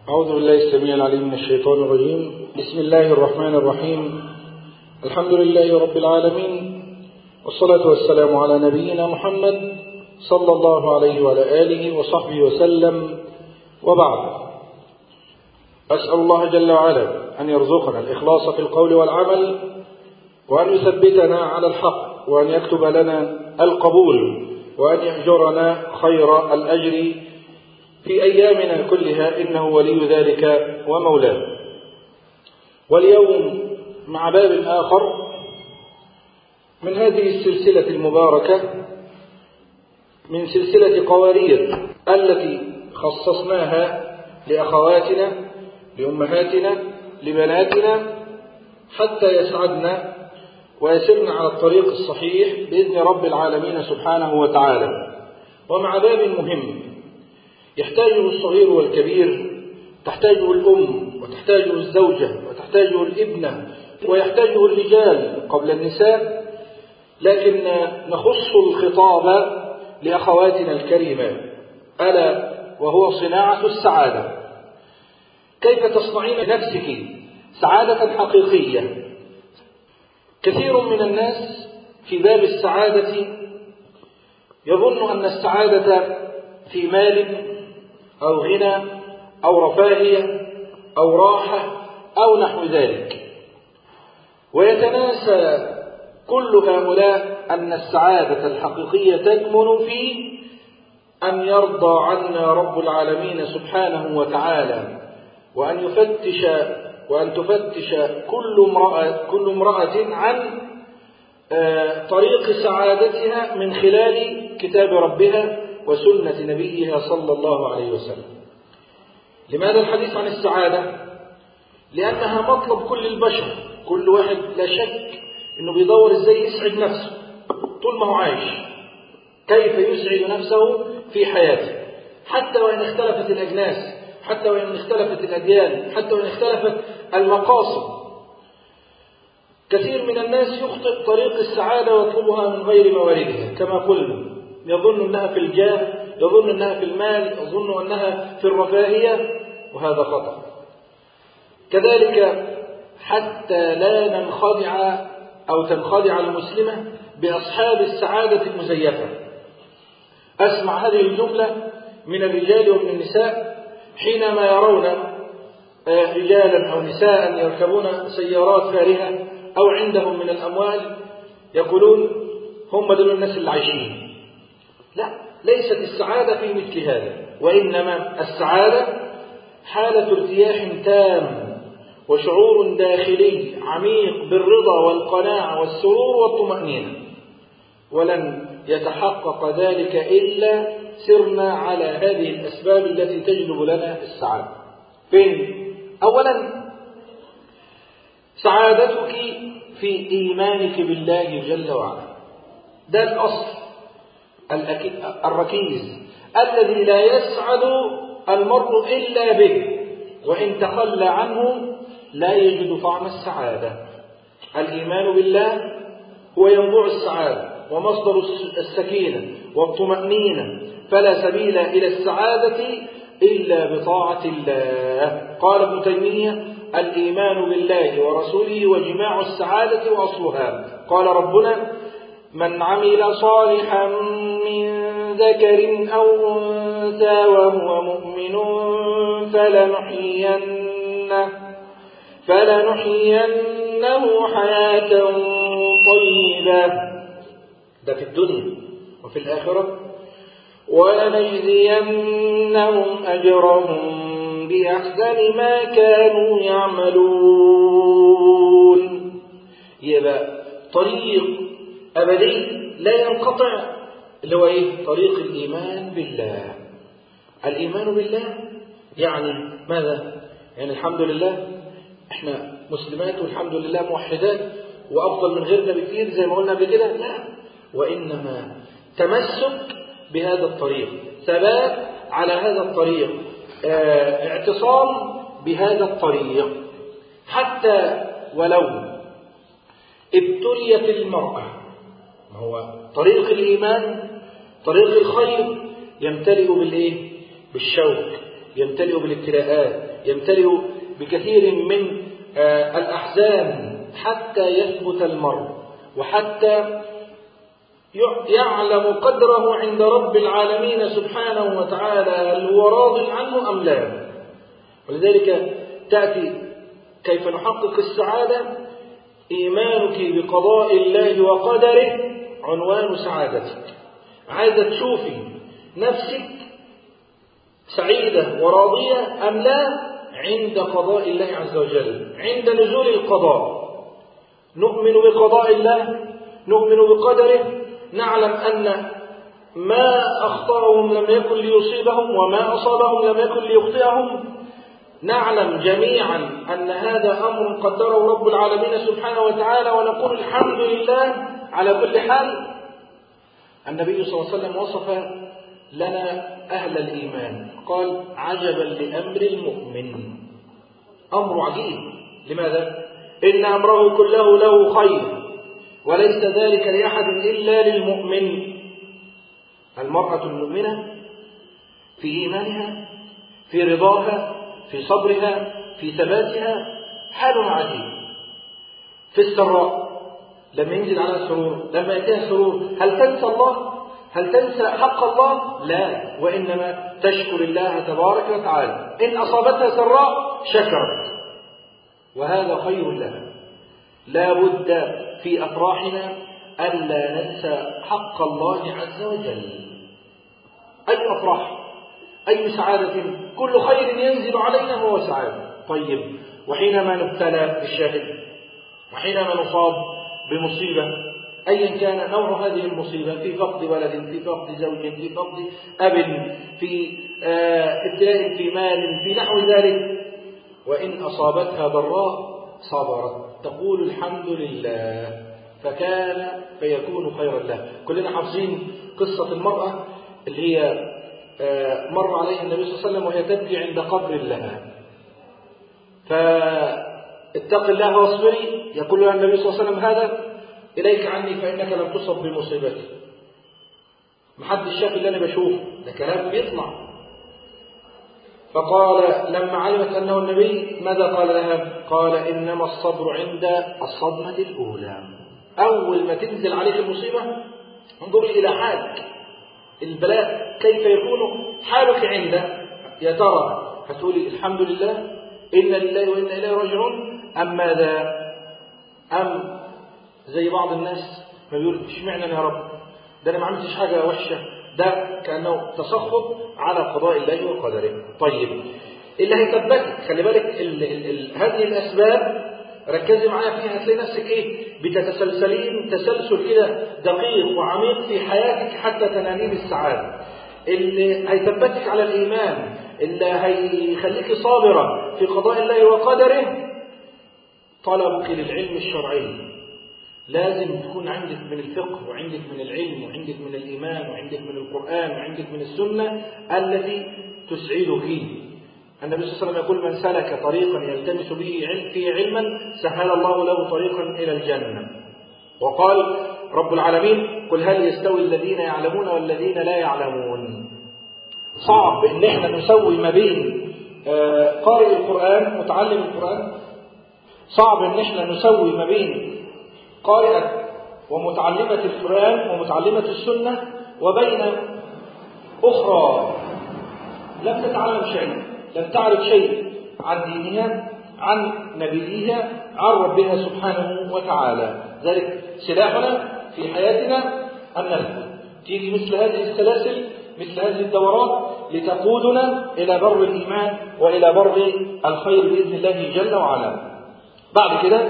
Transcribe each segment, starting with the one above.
أعوذ بالله السميع العليم من الشيطان الرجيم بسم الله الرحمن الرحيم الحمد لله رب العالمين والصلاة والسلام على نبينا محمد صلى الله عليه وعلى آله وصحبه وسلم وبعد أسأل الله جل وعلا أن يرزقنا الإخلاص في القول والعمل وأن يثبتنا على الحق وأن يكتب لنا القبول وأن يأجرنا خير الأجر في أيامنا كلها إنه ولي ذلك ومولاه واليوم مع باب آخر من هذه السلسلة المباركة من سلسلة قوارير التي خصصناها لأخواتنا لأمهاتنا لبناتنا حتى يسعدن ويسرن على الطريق الصحيح بإذن رب العالمين سبحانه وتعالى ومع باب مهم يحتاجه الصغير والكبير تحتاجه الأم وتحتاجه الزوجة وتحتاجه الابنة ويحتاجه الرجال قبل النساء لكن نخص الخطاب لأخواتنا الكريمات ألا وهو صناعة السعادة كيف تصنعين لنفسك سعادة حقيقية كثير من الناس في باب السعادة يظن أن السعادة في مال أو غنى أو رفاهية أو راحة أو نحو ذلك ويتناسى كل هؤلاء أن السعادة الحقيقية تكمن في أن يرضى عنا رب العالمين سبحانه وتعالى وأن يفتش وأن تفتش كل امرأة, كل امرأة عن طريق سعادتها من خلال كتاب ربها وسنة نبيها صلى الله عليه وسلم لماذا الحديث عن السعادة؟ لأنها مطلب كل البشر كل واحد لا شك أنه بيدور إزاي يسعد نفسه طول ما هو عايش كيف يسعد نفسه في حياته حتى وإن اختلفت الأجناس حتى وإن اختلفت الأديان حتى وإن اختلفت المقاصد كثير من الناس يخطئ طريق السعادة ويطلبها من غير مواردها كما قلنا يظن أنها في الجاه يظن أنها في المال يظن أنها في الرفاهية وهذا خطأ كذلك حتى لا ننخدع أو تنخدع المسلمة بأصحاب السعادة المزيفة أسمع هذه الجملة من الرجال ومن النساء حينما يرون رجالا أو نساء يركبون سيارات فارهة أو عندهم من الأموال يقولون هم دول الناس اللي عايشين لا ليست السعادة في مثل هذا وإنما السعادة حالة ارتياح تام وشعور داخلي عميق بالرضا والقناعة والسرور والطمأنينة ولن يتحقق ذلك إلا سرنا على هذه الأسباب التي تجلب لنا السعادة فين؟ أولا سعادتك في إيمانك بالله جل وعلا ده الأصل الركيز الذي لا يسعد المرء إلا به وإن تخلى عنه لا يجد طعم السعادة الإيمان بالله هو ينبوع السعادة ومصدر السكينة والطمأنينة فلا سبيل إلى السعادة إلا بطاعة الله قال ابن تيمية الإيمان بالله ورسوله وجماع السعادة وأصلها قال ربنا من عمل صالحا من ذكر أو أنثى وهو مؤمن فلنحيينه فلنحيينه حياة طيبة ده في الدنيا وفي الآخرة ولنجزينهم أجرهم بأحسن ما كانوا يعملون يبقى طريق أبدي لا ينقطع اللي هو إيه؟ طريق الإيمان بالله الإيمان بالله يعني ماذا؟ يعني الحمد لله احنا مسلمات والحمد لله موحدات وأفضل من غيرنا بكثير زي ما قلنا قبل كده لا وإنما تمسك بهذا الطريق ثبات على هذا الطريق اه اعتصام بهذا الطريق حتى ولو ابتليت المرأة هو طريق الإيمان طريق الخير يمتلئ بالإيه؟ بالشوك يمتلئ بالابتلاءات يمتلئ بكثير من الأحزان حتى يثبت المرء وحتى يعلم قدره عند رب العالمين سبحانه وتعالى هل هو راض عنه أم لا ولذلك تأتي كيف نحقق السعادة إيمانك بقضاء الله وقدره عنوان سعادتك عايزة تشوفي نفسك سعيدة وراضية أم لا عند قضاء الله عز وجل عند نزول القضاء نؤمن بقضاء الله نؤمن بقدره نعلم أن ما أخطأهم لم يكن ليصيبهم وما أصابهم لم يكن ليخطئهم نعلم جميعا أن هذا أمر قدره رب العالمين سبحانه وتعالى ونقول الحمد لله على كل حال النبي صلى الله عليه وسلم وصف لنا أهل الإيمان قال عجبا لأمر المؤمن أمر عجيب لماذا؟ إن أمره كله له خير وليس ذلك لأحد إلا للمؤمن المرأة المؤمنة في إيمانها في رضاها في صبرها في ثباتها حال عجيب في السراء لما ينزل على السرور لما يأتيها السرور هل تنسى الله هل تنسى حق الله لا وإنما تشكر الله تبارك وتعالى إن أصابتها سراء شكرت وهذا خير لها لا بد في أفراحنا ألا ننسى حق الله عز وجل أي أفراح أي سعادة كل خير ينزل علينا هو سعادة طيب وحينما نبتلى بالشاهد وحينما نصاب بمصيبة أيا كان نوع هذه المصيبة في فقد ولد في فقد زوج في فقد أب في ابتلاء في مال في نحو ذلك وإن أصابتها ضراء صبرت تقول الحمد لله فكان فيكون خيرا له كلنا حافظين قصة المرأة اللي هي مر عليها النبي صلى الله عليه وسلم وهي تبكي عند قبر لها فاتق الله واصبري يقول لها النبي صلى الله عليه وسلم هذا إليك عني فإنك لم تصب بمصيبتي محدش شاف اللي أنا بشوفه ده كلام بيطلع فقال لما علمت أنه النبي ماذا قال لها قال إنما الصبر عند الصدمة الأولى أول ما تنزل عليك المصيبة انظري إلى حالك البلاء كيف يكون حالك عنده يا ترى هتقولي الحمد لله إنا لله وإنا إليه راجعون أم ماذا أم زي بعض الناس ما بيقول اشمعنى يا رب ده أنا ما عملتش حاجة وحشة ده كأنه تسخط على قضاء الله وقدره طيب اللي هيثبتك خلي بالك ال ال ال هذه الأسباب ركزي معايا فيها هتلاقي نفسك ايه بتتسلسلين تسلسل كده دقيق وعميق في حياتك حتى تنالين السعادة اللي هيثبتك على الإيمان اللي هيخليك صابرة في قضاء الله وقدره طلبك للعلم الشرعي لازم تكون عندك من الفقه وعندك من العلم وعندك من الإيمان وعندك من القرآن وعندك من السنة التي تسعدك النبي صلى الله عليه وسلم يقول من سلك طريقا يلتمس به علم فيه علما سهل الله له طريقا إلى الجنة وقال رب العالمين قل هل يستوي الذين يعلمون والذين لا يعلمون صعب ان احنا نسوي ما بين قارئ القرآن متعلم القرآن صعب ان احنا نسوي ما بين قارئة ومتعلمة القرآن ومتعلمة السنة وبين أخرى لم تتعلم شيء لم تعرف شيء عن دينها عن نبيها عن ربها سبحانه وتعالى ذلك سلاحنا في حياتنا أن نثبت تيجي مثل هذه السلاسل مثل هذه الدورات لتقودنا إلى بر الإيمان وإلى بر الخير بإذن الله جل وعلا بعد كده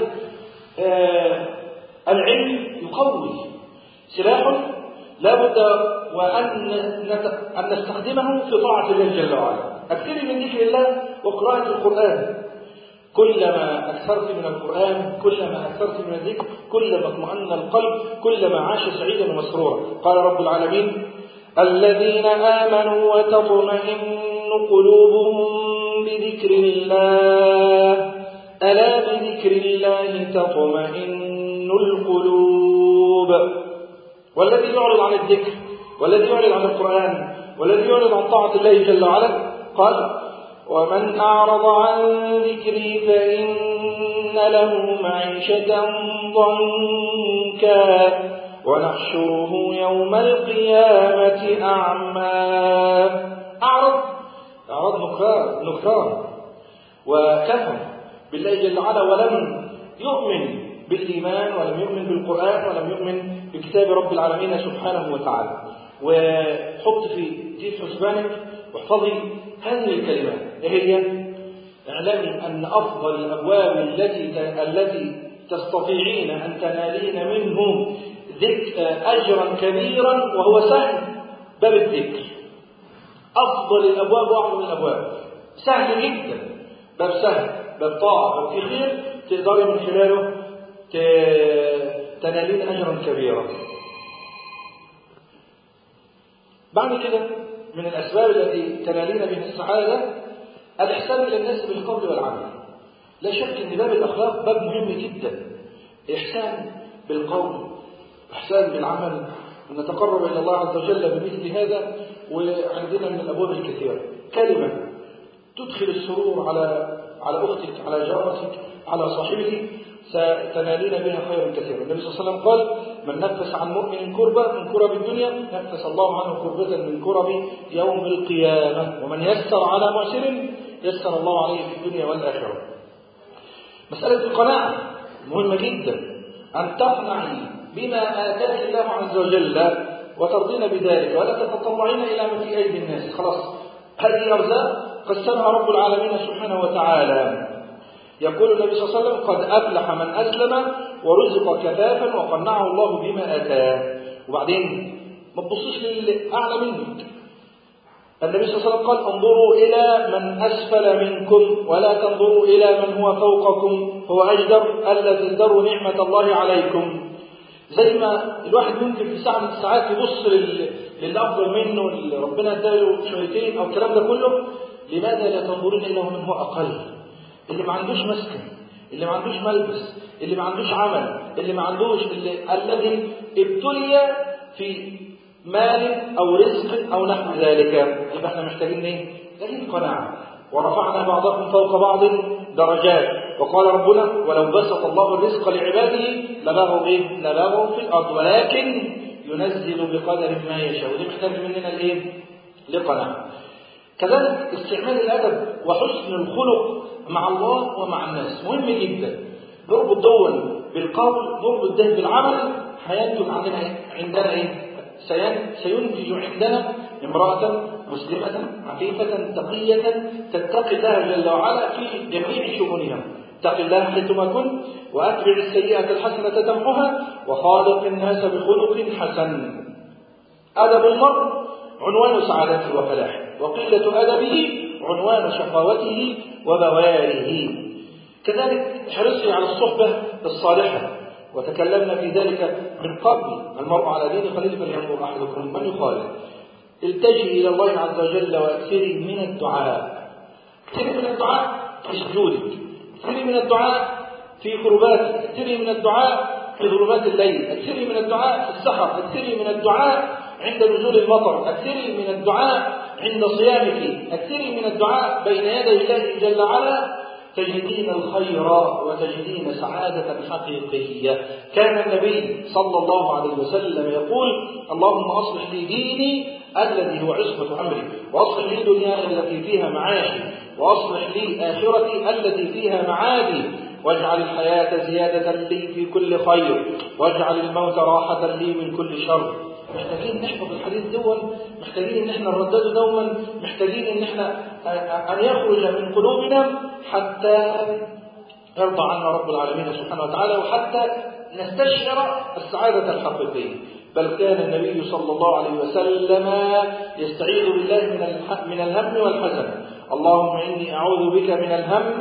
آه العلم يقوي سلاح لا بد وأن أن نستخدمه في طاعة الله جل وعلا أكثري من ذكر الله وقراءة القرآن كلما أكثرت من القرآن كلما أكثرت من الذكر كلما اطمأن القلب كلما عاش سعيدا ومسرورا قال رب العالمين الذين آمنوا وتطمئن قلوبهم بذكر الله ألا بذكر الله تطمئن القلوب والذي يعرض عن الذكر والذي يعرض عن القرآن والذي يعرض عن طاعة الله جل وعلا قال ومن أعرض عن ذكري فإن له معيشة ضنكا ونحشره يوم القيامة أعمى أعرض أعرض نكران نكران وكفر بالله جل وعلا ولم يؤمن بالإيمان ولم يؤمن بالقرآن ولم يؤمن بكتاب رب العالمين سبحانه وتعالى وحط في كيف حسبانك واحفظي هذه الكلمات ايه هي اعلمي أن أفضل الأبواب التي التي تستطيعين أن تنالين منه ذك أجرا كبيرا وهو سهل باب الذكر أفضل الأبواب وأعظم الأبواب سهل جدا باب سهل باب طاعة باب في خير تقدري من خلاله تنالين أجرا كبيرا بعد كده من الأسباب التي تنالين بها السعادة الإحسان إلى الناس بالقول والعمل لا شك أن باب الأخلاق باب مهم جدا إحسان بالقول إحسان بالعمل نتقرب إلى الله عز وجل بمثل هذا وعندنا من الأبواب الكثيرة كلمة تدخل السرور على على أختك على جارتك على صاحبك ستنالين بها خيرا كثيرا النبي صلى الله عليه وسلم قال من نفس عن مؤمن كربة من كرب الدنيا نفس الله عنه كربة من كرب يوم القيامة ومن يسر على معسر يسر الله عليه في الدنيا والآخرة مسألة القناعة مهمة جدا أن تقنعي بما آتاك الله عز وجل وترضين بذلك ولا تتطلعين إلى ما في أيدي الناس خلاص هذه أرزاق قسمها رب العالمين سبحانه وتعالى يقول النبي صلى الله عليه وسلم قد أفلح من أسلم ورزق كفافا وقنعه الله بما آتاه وبعدين ما تبصيش للي أعلى منك النبي صلى الله عليه وسلم قال انظروا إلى من أسفل منكم ولا تنظروا إلى من هو فوقكم هو أجدر ألا تزدروا نعمة الله عليكم زي ما الواحد ممكن في ساعة من الساعات يبص للي أفضل منه اللي ربنا اداله شويتين أو الكلام ده كله لماذا لا تنظرون إلى من هو أقل اللي ما عندوش مسكن اللي ما عندوش ملبس اللي ما عندوش عمل اللي ما عندوش اللي الذي ابتلي في مال أو رزق أو نحو ذلك يبقى احنا محتاجين ايه؟ محتاجين قناعة ورفعنا بعضكم فوق بعض درجات وقال ربنا ولو بسط الله الرزق لعباده لبغوا ايه؟ لبغوا في الأرض ولكن ينزل بقدر ما يشاء ودي محتاج مننا الايه؟ لقناعة كذلك استعمال الأدب وحسن الخلق مع الله ومع الناس مهم جدا نربط دول بالقول نربط ده بالعمل هينتج عندنا عندنا ايه؟ سينتج عندنا امرأة مسلمة عفيفة تقية تتقي الله جل وعلا في جميع شؤونها اتق الله حيثما كنت واتبع السيئة الحسنة تمحها وخالق الناس بخلق حسن أدب المرء عنوان سعادته وفلاحه وقلة أدبه عنوان شقاوته وبواره كذلك احرصي على الصحبة الصالحة وتكلمنا في ذلك من قبل المرء على دين خليل فلينظر أحدكم من يخالف التجئي إلى الله عز وجل واكثري من الدعاء اكثري من الدعاء في سجودك اكثري من الدعاء في قرباتك اكثري من الدعاء في ظلمات الليل اكثري من الدعاء في السحر اكثري من الدعاء عند نزول المطر اكثري من الدعاء عند صيامك اكثري من الدعاء بين يدي الله جل وعلا تجدين الخير وتجدين سعادة حقيقية كان النبي صلى الله عليه وسلم يقول اللهم أصلح لي ديني الذي هو عصمة أمري وأصلح لي دنياي التي فيها معاشي وأصلح لي آخرتي التي فيها معادي واجعل الحياة زيادة لي في كل خير واجعل الموت راحة لي من كل شر محتاجين نحفظ الحديث دول محتاجين ان احنا نردده دوما محتاجين ان احنا ان يخرج من قلوبنا حتى يرضى عنا رب العالمين سبحانه وتعالى وحتى نستشعر السعادة الحقيقية بل كان النبي صلى الله عليه وسلم يستعيذ بالله من من الهم والحزن اللهم اني اعوذ بك من الهم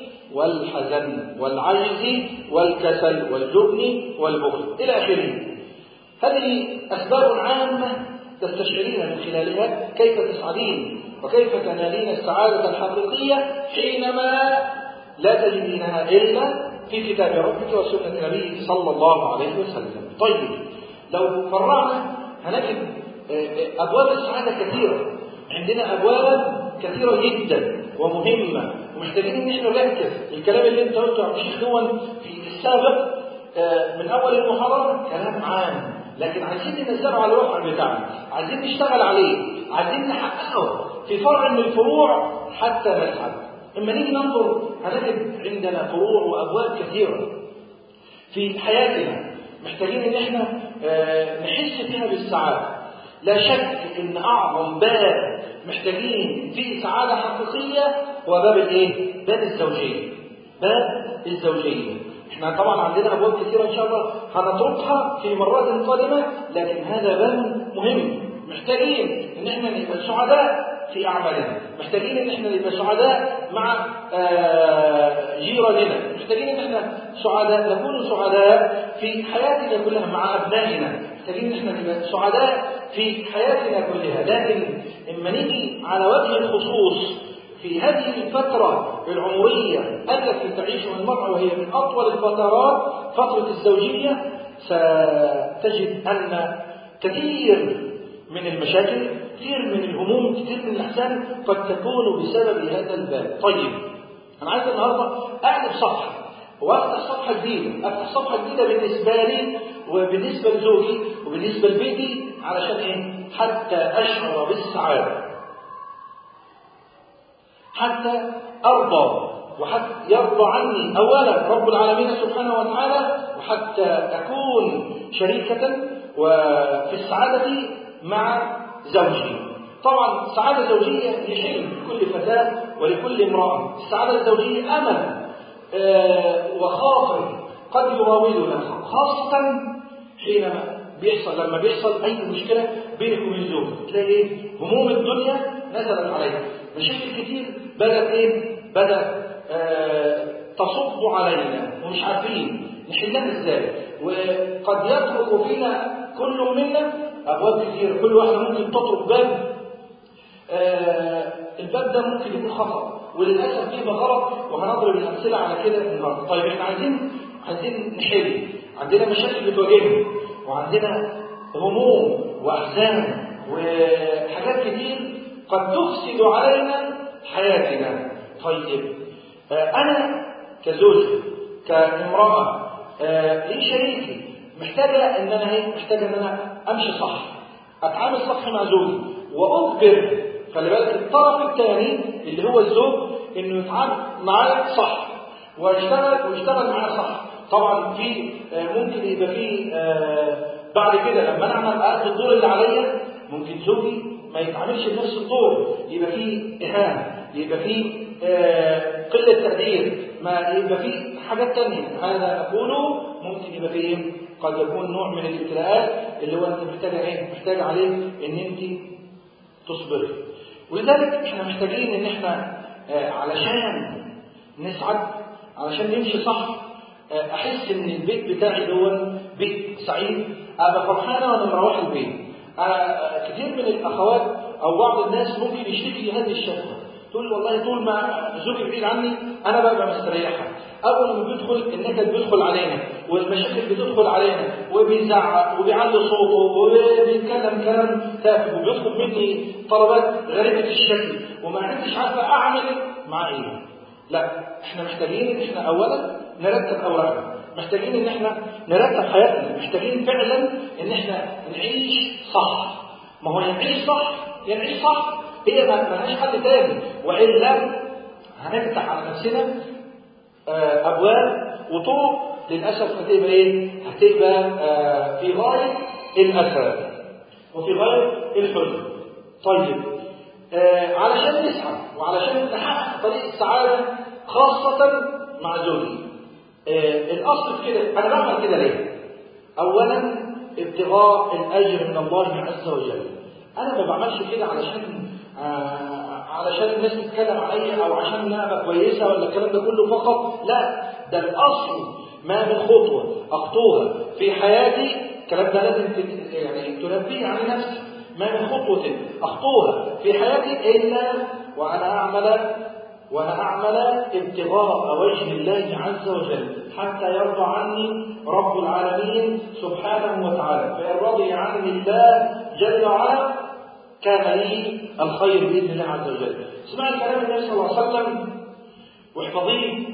والحزن والعجز والكسل والجبن والبخل الى اخره هذه أسباب عامة تستشعرين من خلالها كيف تسعدين وكيف تنالين السعادة الحقيقية حينما لا تجدينها إلا في كتاب ربك وسنة نبيك صلى الله عليه وسلم طيب لو فرعنا هنجد أبواب السعادة كثيرة عندنا أبواب كثيرة جدا ومهمة ومحتاجين ان احنا نركز الكلام اللي انت قلته يا شيخ دون في السابق من اول المحاضرة كلام عام لكن عايزين ننزله على الواقع بتاعنا عايزين نشتغل عليه عايزين نحققه في فرع من الفروع حتى نسعد اما نيجي ننظر هنجد عندنا فروع وابواب كثيره في حياتنا محتاجين ان احنا نحس فيها بالسعاده لا شك ان اعظم باب محتاجين فيه سعاده حقيقيه هو باب الايه باب الزوجيه باب الزوجيه احنا طبعا عندنا ابواب كثيره ان شاء الله هنتركها في مرات قادمه لكن هذا باب مهم محتاجين ان احنا نبقى سعداء في اعمالنا محتاجين ان احنا نبقى سعداء مع جيراننا محتاجين ان احنا سعداء نكون سعداء في حياتنا كلها مع ابنائنا محتاجين ان احنا نبقى سعداء في حياتنا كلها لكن اما نيجي على وجه الخصوص في هذه الفترة العمرية التي تعيشها المرأة وهي من أطول الفترات فترة الزوجية ستجد أن كثير من المشاكل كثير من الهموم كثير من الأحزان قد تكون بسبب هذا الباب طيب أنا عايز النهاردة أقلب صفحة وأفتح صفحة جديدة أفتح صفحة جديدة بالنسبة لي وبالنسبة لزوجي وبالنسبة لبيتي علشان إيه؟ حتى أشعر بالسعادة حتى أرضى وحتى يرضى عني أولا رب العالمين سبحانه وتعالى وحتى أكون شريكة وفي السعادة مع زوجي طبعا السعادة الزوجية هي حلم لكل فتاة ولكل امرأة السعادة الزوجية أمل آه وخاطر قد يراودنا خاصة حينما بيحصل لما بيحصل أي مشكلة بينك وبين زوجك تلاقي إيه هموم الدنيا نزلت عليك مشاكل كتير بدأت إيه بدأت آه تصب علينا ومش عارفين نحلها إزاي وقد يترك فينا كل منا أبواب كتير كل واحدة ممكن تترك باب آه الباب ده ممكن يكون خطأ وللأسف بيبقى غلط وهنضرب الأمثلة على كده النهارده طيب احنا عايزين عايزين نحل عندنا مشاكل بتواجهنا وعندنا هموم وأحزان وحاجات كتير قد تفسد علينا حياتنا طيب آه أنا كزوج كامرأة آه لي شريكي محتاجة إن أنا إيه؟ محتاجة إن أنا أمشي صح أتعامل صح مع زوجي وأجبر خلي بالك الطرف الثاني اللي هو الزوج إنه يتعامل معايا صح ويشتغل ويشتغل معايا صح طبعا في آه ممكن يبقى في بعد كده لما أنا أعمل أدي الدور اللي عليا ممكن زوجي ما يتعاملش بنفس الدور يبقى فيه إهانة يبقى فيه آه قلة تقدير ما يبقى فيه حاجات تانية هذا أقوله ممكن يبقى فيه قد يكون نوع من الابتلاءات اللي هو أنت محتاجة إيه؟ محتاج عليه إن أنت تصبري ولذلك إحنا محتاجين إن إحنا آه علشان نسعد علشان نمشي صح آه أحس إن البيت بتاعي دون بيت سعيد أبقى فرحانة وأنا مروح البيت أنا كثير من الأخوات أو بعض الناس ممكن يشتكي هذه الشكوى تقول والله طول ما زوجي بعيد عني أنا ببقى مستريحة أول ما بيدخل النكد بيدخل علينا والمشاكل بتدخل علينا وبيزعق وبيعلي صوته وبيتكلم كلام تافه وبيطلب مني طلبات غريبة الشكل وما عنديش عارفة أعمل مع إيه لا إحنا محتاجين إن إحنا أولا نرتب أوراقنا محتاجين ان احنا نرتب حياتنا محتاجين فعلا ان احنا نعيش صح ما هو نعيش صح يا نعيش صح هي ما لهاش حل تاني والا هنفتح على نفسنا ابواب وطرق للاسف هتبقى ايه؟ هتبقى في غايه الاسى وفي غايه الحزن. طيب علشان نسعى وعلشان نحقق طريق السعاده خاصه مع زوجي آه الأصل في كده أنا بعمل كده ليه؟ أولا ابتغاء الأجر من الله عز وجل أنا ما بعملش كده علشان آه علشان الناس تتكلم عليا أو عشان أنا أبقى كويسة ولا الكلام ده كله فقط لا ده الأصل ما من خطوة أخطوها في حياتي الكلام ده لازم يعني تنبيه عن نفسي ما من خطوة أخطوها في حياتي إلا وأنا أعمل وأنا أعمل ابتغاء وجه الله عز وجل حتى يرضى عني رب العالمين سبحانه وتعالى فإن رضي عني الله جل وعلا كان لي الخير باذن الله عز وجل اسمعي كلام النبي صلى الله عليه وسلم واحفظيه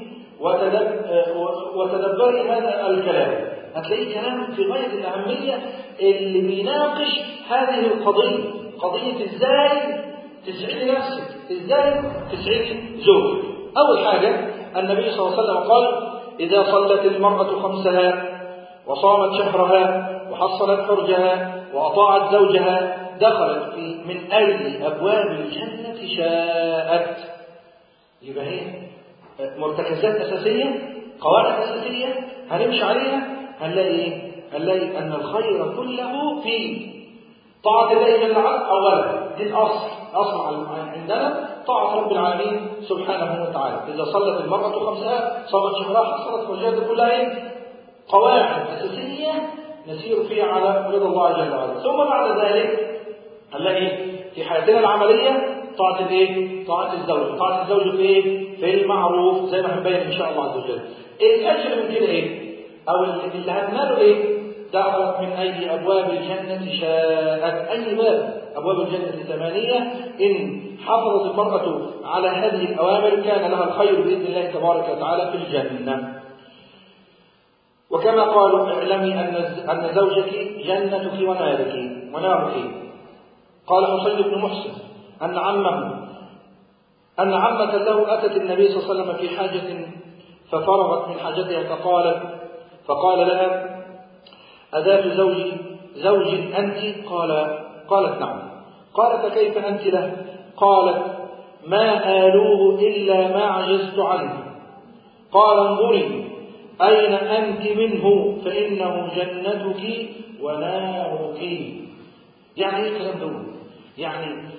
وتدبري هذا الكلام هتلاقيه كلام في غايه الاهميه اللي بيناقش هذه القضيه قضيه ازاي تسعدي نفسك ازاي تسعدي زوجك اول حاجه النبي صلى الله عليه وسلم قال اذا صلت المراه خمسها وصامت شهرها وحصلت فرجها واطاعت زوجها دخلت في من اي ابواب الجنه شاءت يبقى هي مرتكزات اساسيه قواعد اساسيه هنمشي عليها هنلاقي ايه هنلاقي ان الخير كله في طاعه الله جل وعلا اولا دي الاصل اصل عندنا طاعه رب العالمين سبحانه وتعالى اذا صلت المراه خمسها صلت شهرها حصلت فرجها كلها ايه قواعد اساسيه نسير فيها على رضا الله جل وعلا ثم بعد ذلك هنلاقي في حياتنا العمليه طاعه الايه طاعه الزوج طاعه الزوج في ايه في المعروف زي ما هنبين ان شاء الله عز وجل الاجر من كده ايه او اللي هنناله ايه دخلت من اي ابواب الجنه شاءت اي باب ابواب الجنه ثمانيه ان حافظت المراه على هذه الاوامر كان لها الخير باذن الله تبارك وتعالى في الجنه وكما قالوا اعلمي ان ان زوجك جنتك ونارك ونارك قال حسين بن محسن ان عمه أن عمة له أتت النبي صلى الله عليه وسلم في حاجة ففرغت من حاجتها فقالت فقال لها أذات زوجي زوج أنت قال قالت نعم قال فكيف أنت له قالت ما آلوه إلا ما عجزت عنه قال انظري أين أنت منه فإنه جنتك ونارك يعني إيه الكلام ده يعني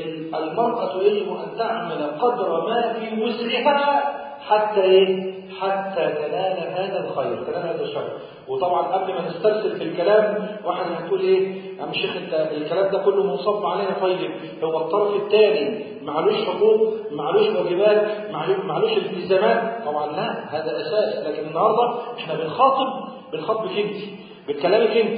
المرأة يجب أن تعمل قدر ما في وسعها حتى إيه؟ حتى تنال هذا الخير، تنال هذا الشر، وطبعا قبل ما نسترسل في الكلام واحد هتقول ايه؟ يا عم الشيخ انت الكلام ده كله منصب علينا طيب، هو الطرف الثاني معلوش حقوق، معلوش واجبات، معلوش التزامات، طبعا لا هذا اساس، لكن النهارده احنا بنخاطب بنخاطبك انت، بكلامك انت،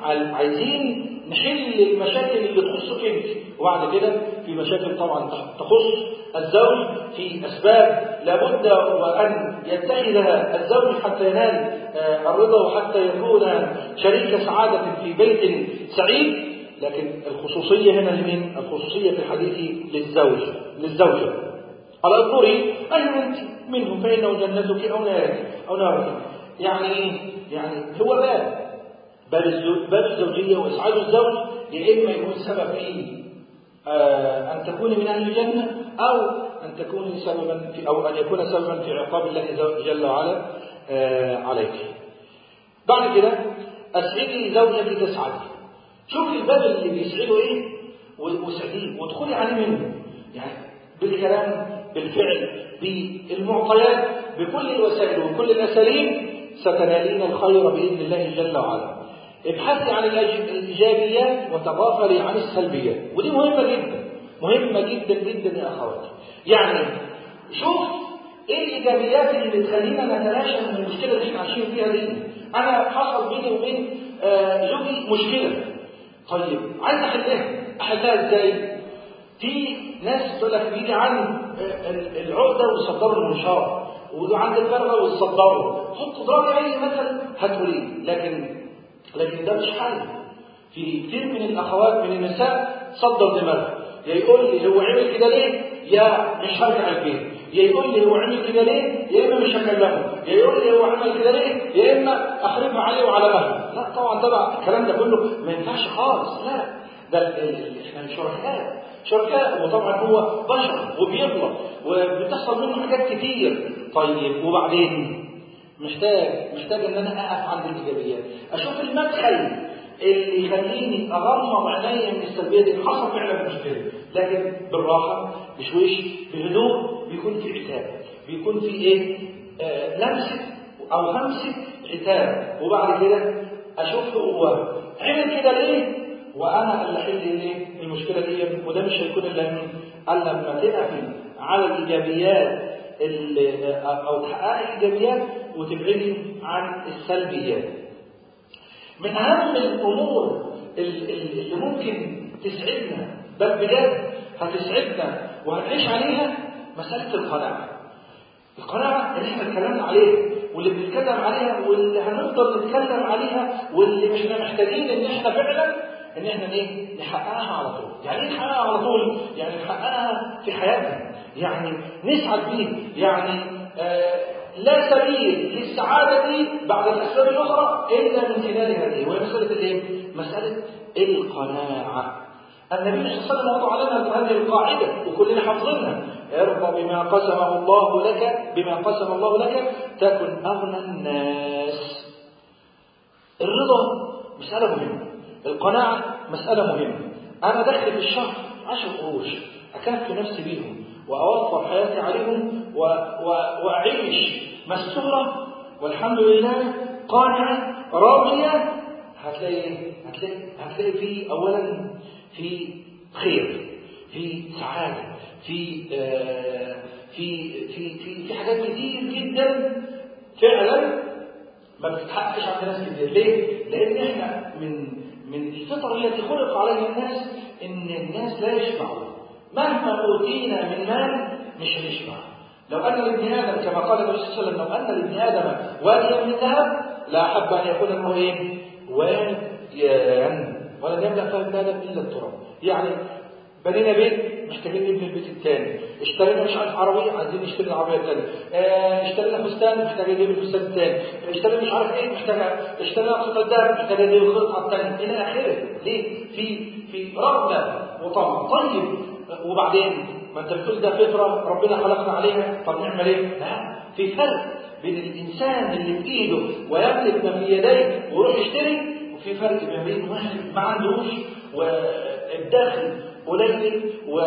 عايزين نحل المشاكل اللي تخصك انت وبعد كده في مشاكل طبعا تخص الزوج في اسباب لابد وان يتخذها الزوج حتى ينال الرضا وحتى يكون شريك سعاده في بيت سعيد لكن الخصوصيه هنا لمين؟ الخصوصيه في الحديث للزوج للزوجه قال انظري اين انت منهم فانه جنتك او نارك او نارك يعني ايه؟ يعني هو باب باب الزوجية وإسعاد الزوج يا إما يكون سبب في آه أن تكوني من أهل الجنة أو أن تكوني سببا في أو أن يكون سببا في عقاب الله جل وعلا آه عليك. بعد كده أسعدي زوجك تسعد. شوفي الباب اللي بيسعده إيه واسعديه وادخلي عليه منه. يعني بالكلام بالفعل بالمعطيات بكل الوسائل وكل الأساليب ستنالين الخير بإذن الله جل وعلا. ابحثي عن الايجابيات وتغافلي عن السلبيات ودي مهمه جدا مهمه جدا جدا يا اخواتي يعني شوف ايه الايجابيات اللي بتخلينا نتلاشى من المشكله اللي احنا عايشين فيها دي انا حصل بيني وبين آه زوجي مشكله طيب عايز احلها احلها ازاي في ناس تقول لك بيجي عن العقده ويصدروا المنشار ويجي عند الفرغه ويصدروا حط ضرب اي مثل هتقوليه لكن لكن ده مش حل في كتير من الاخوات من النساء صدر دماغها يا يقول لي هو عمل كده ليه يا مش هرجع البيت يا يقول لي هو عمل كده ليه يا اما مش هكلمه يا يقول لي هو عمل كده ليه يا اما اخربها عليه وعلى مهله لا طبعا طبعا الكلام ده كله ما ينفعش خالص لا ده احنا شركاء شركاء وطبعا هو بشر وبيغلط وبتحصل منه حاجات كتير طيب وبعدين محتاج محتاج ان انا اقف عند الايجابيات اشوف المدخل اللي يخليني اغمض عينيا من السلبيه دي حصل فعلا مشكله لكن بالراحه بشويش بهدوء بيكون في عتاب بيكون في ايه آه لمسه او همسه عتاب وبعد كده اشوف هو عمل كده ليه وانا اللي احل ايه المشكله دي وده مش هيكون الا من الا لما تقفي على الايجابيات او تحققي الايجابيات وتبعدي عن السلبيات. من اهم الامور اللي ممكن تسعدنا بل بجد هتسعدنا وهنعيش عليها مسألة القناعة القناعة اللي احنا اتكلمنا عليها واللي بنتكلم عليها واللي هنفضل نتكلم عليها واللي احنا محتاجين ان احنا فعلا ان احنا ايه نحققها على طول يعني ايه نحققها على طول يعني نحققها في حياتنا يعني نسعد بيه يعني آه لا سبيل للسعادة دي بعد الأسباب الأخرى إلا من خلال هذه وهي مسألة الإيه؟ مسألة القناعة النبي صلى الله عليه وسلم وضع لنا هذه القاعدة وكلنا حافظينها ارضى بما قسمه الله لك بما قسم الله لك تكن أغنى الناس الرضا مسألة مهمة القناعة مسألة مهمة أنا داخل في الشهر عشر قروش أكفي نفسي بيهم وأوفر حياتي عليهم و... و... وأعيش مستورة والحمد لله قانعة راضية هتلاقي هتلاقي هتلاقي في أولا في خير في سعادة في آه في في في في حاجات كتير جدا فعلا ما بتتحققش عند ناس كتير ليه؟ لأن احنا من من الفطر التي خلق عليها الناس ان الناس لا يشبعون مهما اوتينا من مال مش هنشبع لو ان لابن ادم كما قال النبي صلى الله عليه وسلم لو ان لابن ادم واديا من ذهب لاحب ان يكون له ايه؟ واديا ولن يملا فهم ابن ادم الا التراب يعني بنينا بيت محتاجين نبني البيت الثاني اشترينا مش عارف عربيه عايزين نشتري العربيه الثانيه اه اشترينا فستان محتاجين نجيب الفستان الثاني اشترينا مش عارف ايه محتاج اشترينا قطعه ذهب محتاجين نجيب القطعه الثانيه الى اخره ليه في في رغبه وطمع طيب وبعدين ما انت بتقول ده فطره ربنا خلقنا عليها طب نعمل ايه لا في فرق بين الانسان اللي بايده ويملك ما في يديه ويروح يشتري وفي فرق ما بين واحد ما عندوش والدخل قليل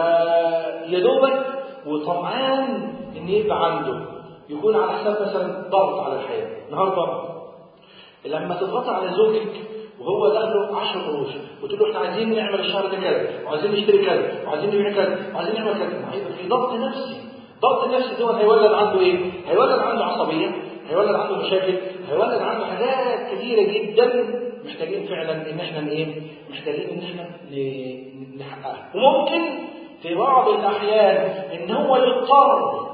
ويدوبك وطمعان ان يبقى عنده يكون على حساب مثلا ضغط على الحياه النهارده لما تضغط على زوجك وهو دخله 10 قروش وتقول له احنا عايزين نعمل الشهر ده كذا وعايزين نشتري كذا وعايزين نبيع كذا وعايزين نعمل كذا هيبقى في ضغط نفسي ضغط النفسي دوت هيولد عنده ايه؟ هيولد عنده عصبيه هيولد عنده مشاكل هيولد عنده حاجات كثيره جدا محتاجين فعلا ان احنا ايه؟ محتاجين ان احنا نحققها وممكن في بعض الاحيان ان هو يضطر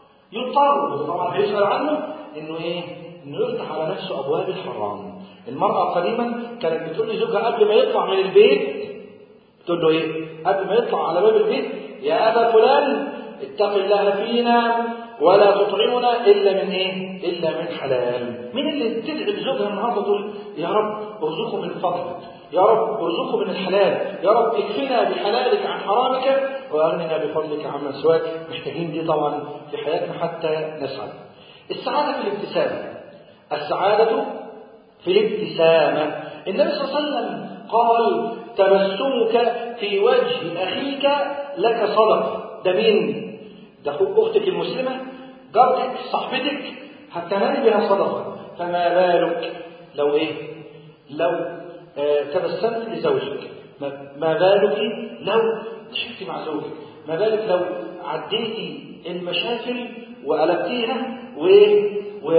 يضطر طبعا هيسال عنه انه ايه؟ انه يفتح على نفسه ابواب الحرام المراه قديما كانت بتقول لزوجها قبل ما يطلع من البيت تقول له ايه؟ قبل ما يطلع على باب البيت يا ابا فلان اتق الله فينا ولا تطعمنا الا من ايه؟ الا من حلال. مين اللي تدعي لزوجها النهارده تقول يا رب ارزقه من فضلك، يا رب ارزقه من الحلال، يا رب اكفنا بحلالك عن حرامك واغننا بفضلك عما سواك، محتاجين دي طبعا في حياتنا حتى نسعد. السعاده في الابتسامه. السعاده في الابتسامه. النبي صلى الله عليه وسلم قال تبسمك في وجه اخيك لك صدقه. ده مين؟ ده اختك المسلمه جارتك صاحبتك هتنال بها صدقه فما بالك لو ايه لو آه تبسمت لزوجك ما بالك لو ضحكت مع زوجك ما بالك لو عديتي المشاكل وقلبتيها وايه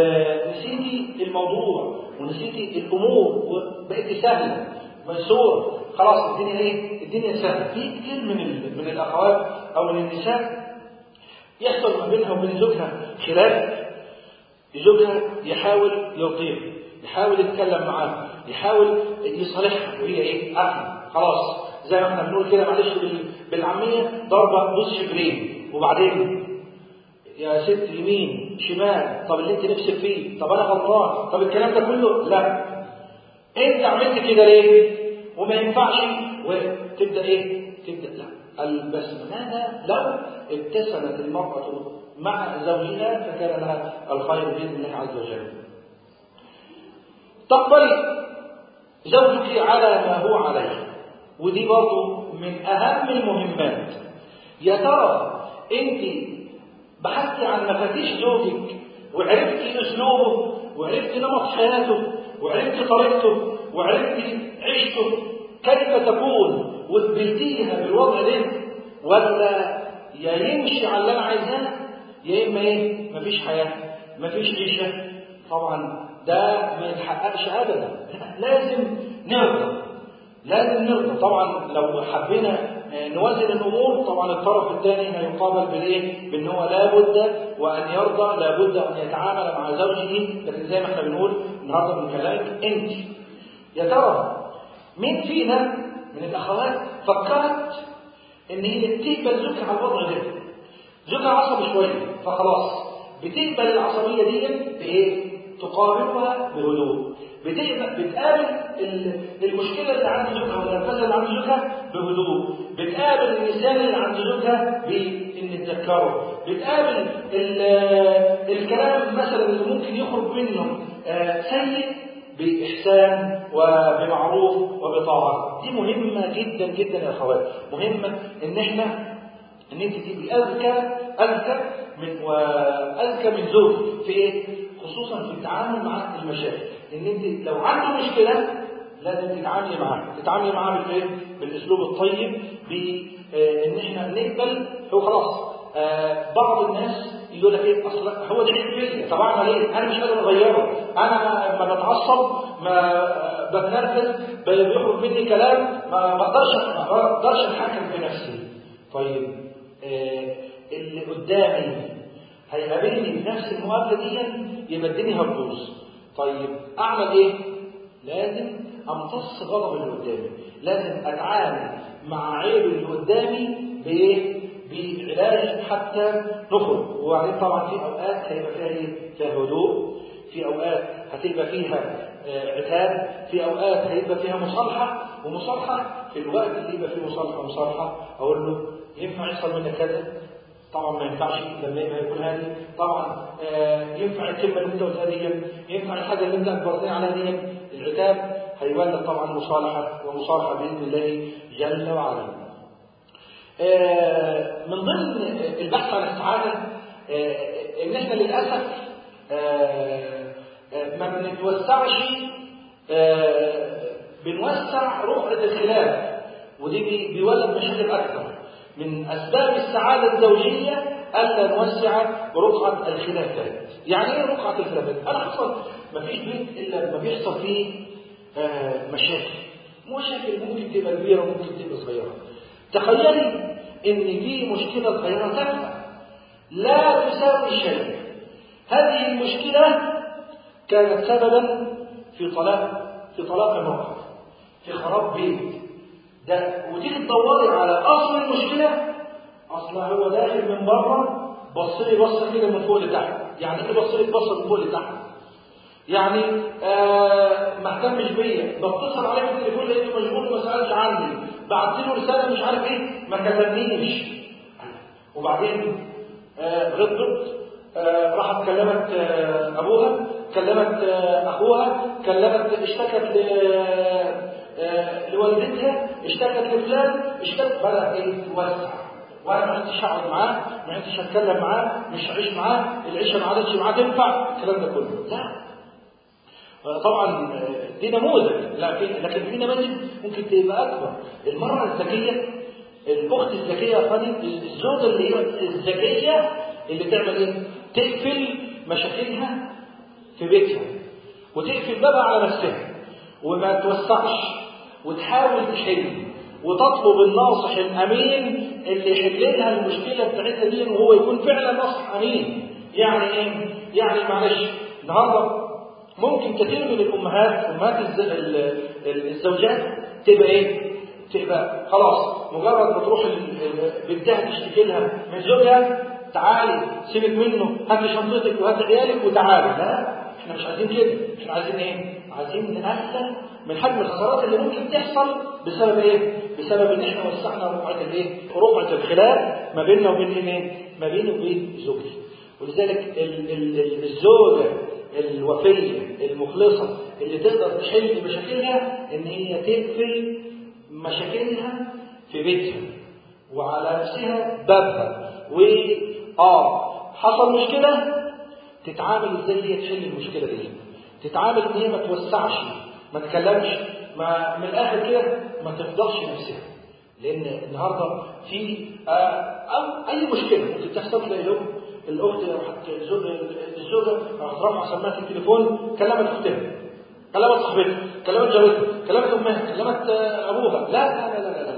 ونسيتي الموضوع ونسيتي الامور وبقيت سهله ميسوره خلاص الدنيا ايه الدنيا سهله في كتير من من الاخوات او من النساء يحصل ما بينها وبين زوجها خلاف زوجها يحاول يرضيها يحاول يتكلم معاها يحاول يصالحها وهي ايه اهل خلاص زي ما احنا بنقول كده معلش بالعاميه ضربه بوس شبرين وبعدين يا ست يمين شمال طب اللي انت نفسك فيه طب انا غلطان طب الكلام ده كله لا انت عملت كده ليه وما ينفعش وتبدا ايه تبدا لا البسمة ماذا لو ابتسمت المرأة مع زوجها فكان لها الخير بإذن الله عز وجل تقبل زوجك على ما هو عليه ودي برضه من أهم المهمات يا ترى أنت بحثتي عن مفاتيش زوجك وعرفتي أسلوبه وعرفتي نمط حياته وعرفتي طريقته وعرفتي عيشته كيف تكون وقبلتيها بالوضع ده ولا يا يمشي على اللي انا عايزاه يا اما ايه مفيش حياه مفيش عيشه طبعا ده ما يتحققش ابدا لازم نرضى لازم نرضى طبعا لو حبينا نوازن الامور طبعا الطرف الثاني هيقابل بالايه؟ بان هو لابد وان يرضى لابد ان يتعامل مع زوجه لكن زي ما احنا بنقول النهارده بنكلمك انت يا ترى مين فينا من الاخوات فكرت ان هي تقبل زوجها على الوضع ده زوجها عصبي شويه فخلاص بتقبل العصبيه دي بايه؟ تقابلها بهدوء بتقبل بتقابل المشكله اللي عند زوجها ولا الفشل اللي عند زوجها بهدوء بتقابل النسيان اللي عند زوجها بان تذكره بتقابل الكلام مثلا اللي ممكن يخرج منه سيء بإحسان وبمعروف وبطاعة دي مهمة جدا جدا يا أخوات مهمة إن إحنا إن أنت تبقي أذكى أذكى من وأذكى من زوج في إيه؟ خصوصا في التعامل مع المشاكل إن أنت لو عنده مشكلة لازم تتعاملي معاه تتعاملي معاه بالإيه؟ بالأسلوب الطيب بإن إحنا نقبل هو خلاص آه بعض الناس يقول لك ايه اصل هو ده عيب فيا طب اعمل ايه؟ انا مش قادر اغيره انا لما بتعصب ما بتنرفز بيخرج مني كلام ما بقدرش ما بقدرش اتحكم في نفسي. طيب آه اللي قدامي هيقابلني بنفس المقابله دي يبقى الدنيا هتبوظ. طيب اعمل ايه؟ لازم امتص غضب اللي قدامي، لازم اتعامل مع عيب اللي قدامي بايه؟ بعلاج حتى نخرج وبعدين طبعا في اوقات هيبقى فيها ايه؟ فيها هدوء في اوقات هتبقى فيها عتاب في اوقات هيبقى فيها مصالحه ومصالحه في الوقت اللي يبقى فيه مصالحه ومصالحه اقول له ينفع يحصل منك كذا طبعا ما ينفعش لما يبقى يكون هادي طبعا آه ينفع الكلمه اللي انت قلتها دي ينفع الحاجه اللي انت اجبرتني عليها دي العتاب هيولد طبعا مصالحه ومصالحه باذن الله جل وعلا آه من ضمن البحث عن السعادة آه ان احنا للأسف آه ما بنتوسعش بنوسع رقعة الخلاف ودي بيولد مشاكل أكثر من أسباب السعادة الزوجية ألا نوسع رقعة الخلافات يعني إيه رقعة الخلافات؟ أنا حصل ما فيش بيت إلا لما بيحصل فيه مشاكل مشاكل ممكن تبقى كبيرة وممكن تبقى صغيرة تخيلي ان في مشكله صغيره تافهه لا تساوي شيء هذه المشكله كانت سببا في طلاق في طلاق المرأة في خراب بيت ده وتيجي تدوري على اصل المشكله اصلها هو داخل من بره بص لي بصه كده من فوق لتحت يعني ايه بص لي بصه من فوق لتحت يعني آه ما اهتمش بيا بتصل عليه في التليفون لقيته مشغول وما سالش عني بعت له رساله مش عارف ايه ما كلمنيش وبعدين آه غضبت آه راحت كلمت آه ابوها كلمت آه اخوها كلمت اشتكت ل آه لوالدتها اشتكت لفلان اشتكت بدا ايه توسع وانا ما عدتش اقعد معاه ما عدتش اتكلم معاه مش هعيش معاه العيشه ما عادتش معاه تنفع الكلام ده كله لا طبعا دي نموذج لكن في نماذج ممكن تبقى اكبر المراه الذكيه الاخت الذكيه يا خالد الزوجه اللي هي الذكيه اللي تعمل ايه؟ تقفل مشاكلها في بيتها وتقفل بابها على نفسها وما توسعش وتحاول تحل وتطلب الناصح الامين اللي يحل لها المشكله بتاعتها دي وهو يكون فعلا ناصح امين يعني ايه؟ يعني معلش النهارده ممكن كثير من الامهات امهات الزوجات تبقى ايه؟ تبقى خلاص مجرد ما تروح بنتها تشتكي لها من زوجها تعالي سيبك منه هات لي شنطتك وهات عيالك وتعالي لا احنا مش عايزين كده احنا عايزين ايه؟ عايزين نقلل من حجم الخسارات اللي ممكن تحصل بسبب ايه؟ بسبب ان احنا وسعنا رقعه الايه؟ رقعه الخلاف ما بيننا وبين ايه؟ ما بيني وبين زوجتي ولذلك ال ال الزوجه الوفيه المخلصه اللي تقدر تحل مشاكلها ان هي تقفل مشاكلها في بيتها وعلى نفسها بابها و اه حصل مشكله تتعامل ازاي هي تحل المشكله دي تتعامل ان هي ما توسعش ما تكلمش ما من الاخر كده ما تفضحش نفسها لان النهارده في آه او اي مشكله ممكن تحصل تلاقي الام الاخت راحت الزوجه راحت رافعه سماعه التليفون كلمت اختها كلمت صاحبتها كلمت جارتها كلمت امها كلمت ابوها لا لا لا لا لا, لا.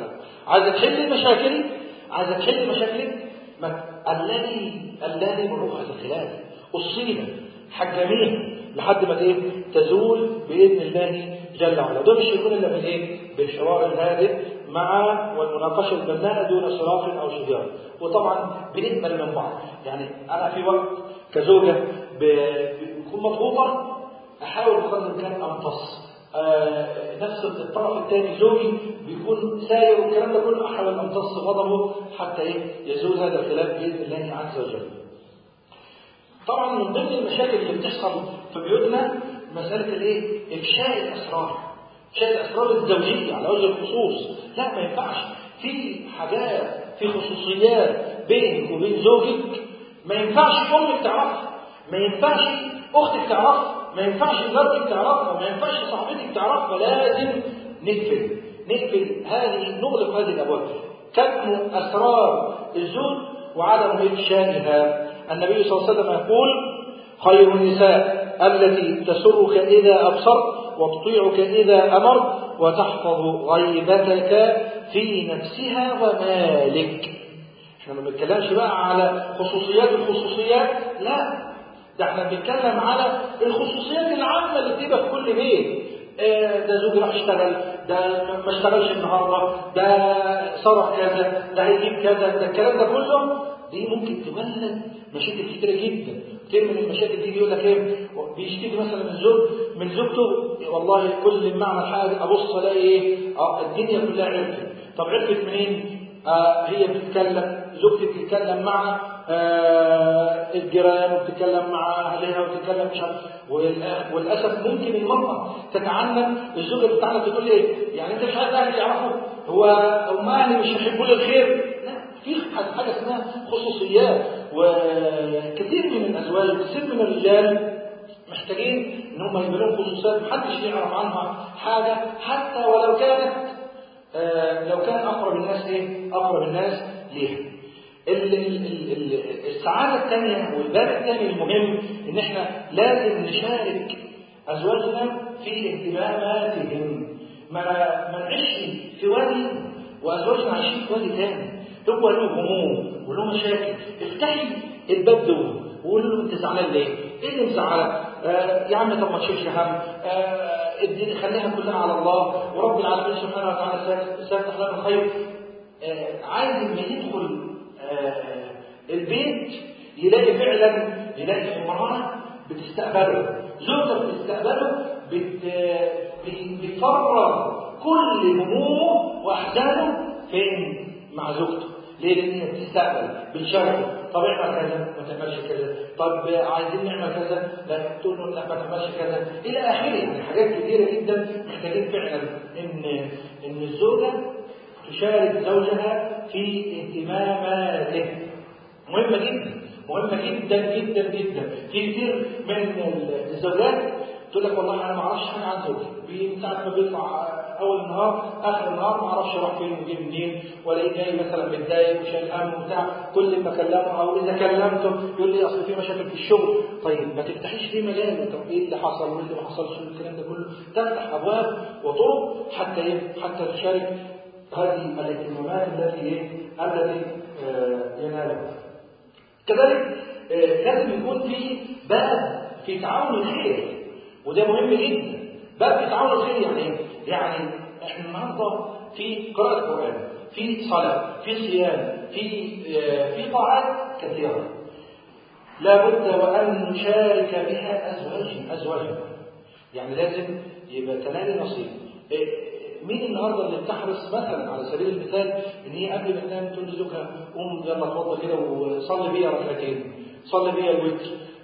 عايزة تحل مشاكلك عايزة تحل مشاكلك ما الذي الذي من رفعة الخلاف أصيبة حجمين لحد ما ايه تزول باذن الله جل وعلا ده مش يكون الا بالايه بالحوار الهادئ مع والمناقشه البناءه دون صراخ او شجار وطبعا بنقبل من بعض يعني انا في وقت كزوجه بكون مضغوطه احاول بقدر الامكان امتص آه نفس الطرف الثاني زوجي بيكون ساير والكلام ده كله احاول امتص غضبه حتى ايه يزول هذا الخلاف باذن الله عز وجل طبعا من ضمن المشاكل اللي بتحصل في بيوتنا مسألة الايه؟ إفشاء الأسرار. إفشاء الأسرار الزوجية على وجه الخصوص. لا ما ينفعش. في حاجات في خصوصيات بينك وبين زوجك ما ينفعش أمك تعرفها. ما ينفعش أختك تعرفها. ما ينفعش جارتك تعرفها. ما ينفعش صاحبتك تعرفها. لازم نقفل. نقفل هذه نغلق هذه الأبواب. كتم أسرار الزوج وعدم إفشائها. النبي صلى الله عليه وسلم يقول خير النساء التي تسرك إذا أبصرت وتطيعك إذا أمرت وتحفظ غيبتك في نفسها ومالك احنا ما بنتكلمش بقى على خصوصيات الخصوصيات لا ده احنا بنتكلم على الخصوصيات العامة اللي بتبقى في كل بيت اه ده زوجي راح اشتغل ده ما اشتغلش النهارده ده صرف كذا ده هيجيب كذا ده الكلام ده كله دي ممكن تولد مشاكل كتيرة جدا كتير من المشاكل دي يقول لك ايه بيشتكي مثلا من زوج من زوجته والله كل ما اعمل حاجه ابص الاقي ايه اه الدنيا كلها عرفت طب عرفت منين؟ آه هي بتتكلم زوجتي بتتكلم مع آه الجيران وبتتكلم مع اهلها وبتتكلم مش عارف وللاسف ممكن المراه تتعنت الزوجه بتاعنا تقول ايه؟ يعني انت مش عايز اهلي يعرفوا هو هم اهلي مش هيحبوا لي الخير لا في حاجه اسمها خصوصيات وكثير من الازواج وكثير من الرجال محتاجين ان هم يبقى لهم خصوصيات محدش يعرف عنها حاجه حتى ولو كانت آه لو كان اقرب الناس ايه؟ اقرب الناس ليها. ال ال ال السعاده الثانيه والباب الثاني المهم ان احنا لازم نشارك ازواجنا في اهتماماتهم ما ما نعيش في وادي وازواجنا عايشين في وادي ثاني هو له هموم وله مشاكل افتحي الباب دول وقول له انت زعلان ليه؟ ايه اللي مزعلك؟ آه يا عم طب ما تشيلش هم آه الدنيا خليها كلها على الله ورب العالمين سبحانه وتعالى سيفتح لنا الخير آه عايز لما يدخل آه البيت يلاقي فعلا يلاقي امراه بتستقبله زوجته بتستقبله بت بتفرغ كل همومه واحزانه فين؟ مع زوجته ليه؟ لان هي بتستقبل بتشاركه طب اعمل كذا ما تعملش كذا طب عايزين نعمل كذا لا تقول له لا ما تعملش كذا الى اخره يعني حاجات كثيره جدا محتاجين فعلا ان ان الزوجه تشارك زوجها في اهتماماته مهمه جدا مهمه جدا جدا جدا في كثير من الزوجات تقول لك والله انا ما اعرفش حاجه عن زوجي من ساعه ما بيطلع اول النهار اخر النهار ما اعرفش راح فين وجه منين ولا جاي مثلا متضايق وشايل هم وبتاع كل ما اكلمه او اذا كلمته يقول لي اصل في مشاكل في الشغل طيب ما تفتحيش ليه مجال طب ايه اللي حصل وايه اللي ما حصلش والكلام ده كله تفتح ابواب وطرق حتى ايه حتى تشارك هذه الاهتمامات التي ايه التي آه ينالها كذلك آه لازم يكون في باب في تعاون الخير وده مهم جدا باب في تعاون الخير يعني ايه؟ يعني احنا النهارده في قراءة قرآن، في صلاة، في صيام، في في طاعات كثيرة. لابد وأن نشارك بها أزواجنا أزواجنا. يعني لازم يبقى تنالي نصيب. مين النهارده اللي بتحرص مثلا على سبيل المثال ان هي قبل ما تنام تقول لزوجها قوم يلا اتوضى كده وصلي بيا ركعتين، صلي بيا الوتر،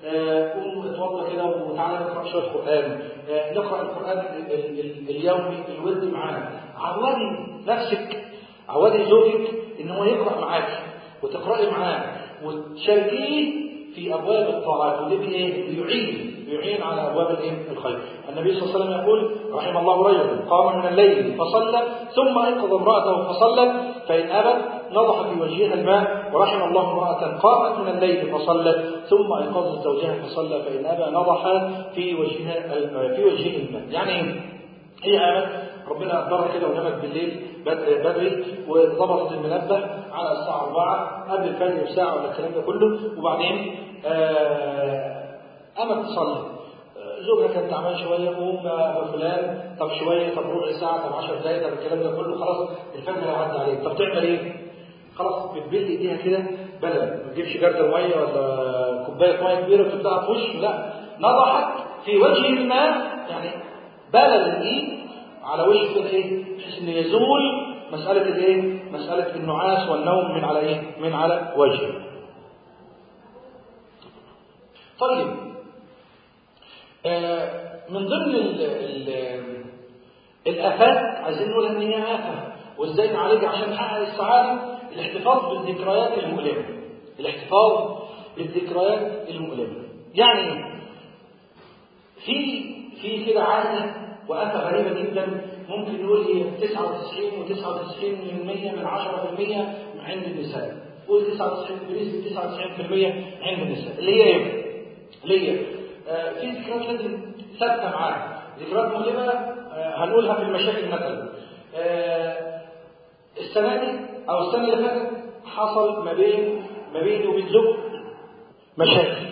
قوم اتوضى كده وتعالى نقرا شويه قران نقرا القران ال ال ال اليومي الورد معانا عودي نفسك عودي زوجك ان هو يقرا معاك وتقراي معاه وتشاركيه في ابواب الطاعات ودي ايه؟ يعين يعين على ابواب الايه؟ الخير. النبي صلى الله عليه وسلم يقول رحم الله رجلا قام من الليل فصلى ثم انقذ امراته فصلت فان ابت نضح في وجهها الماء ورحم الله امرأة قامت من الليل فصلت ثم أيقظت زوجها فصلى فإن أبى نضح في وجهها في وجهه الماء يعني هي قامت ربنا قدرها كده ونامت بالليل بدري وضبطت المنبه على الساعه 4 قبل الفجر بساعه ولا الكلام ده كله وبعدين قامت تصلي زوجها كان تعبان شويه قوم يا فلان طب شويه طب ربع ساعه طب 10 دقائق طب الكلام ده كله خلاص الفجر هيعدي عليك طب تعمل ايه؟ خلاص بتبل ايديها كده بلد ما تجيبش جردل ميه ولا كوبايه ميه كبيره وتبدأ في وشه لا نضحت في وجه الماء يعني بلد الايد على وشه كده ايه بحيث ان يزول مساله الايه مساله النعاس والنوم من على ايه من على وجهه طيب آه من ضمن ال ال الافات عايزين نقول ان هي افه وازاي نعالجها عشان نحقق السعاده الاحتفاظ بالذكريات المؤلمه الاحتفاظ بالذكريات المؤلمه يعني في في كده عاده وآفة غريبة جدا ممكن نقول هي 99 و99 من 100 من 10% عند النساء قول 99 بنسبة 99% عند النساء اللي هي ايه؟ اللي هي آه في ذكريات لازم ثابتة معاك ذكريات مؤلمة آه هنقولها في المشاكل مثلا آه السنة دي أو السنة اللي فاتت حصل ما بين ما بيني وبين زوج مشاكل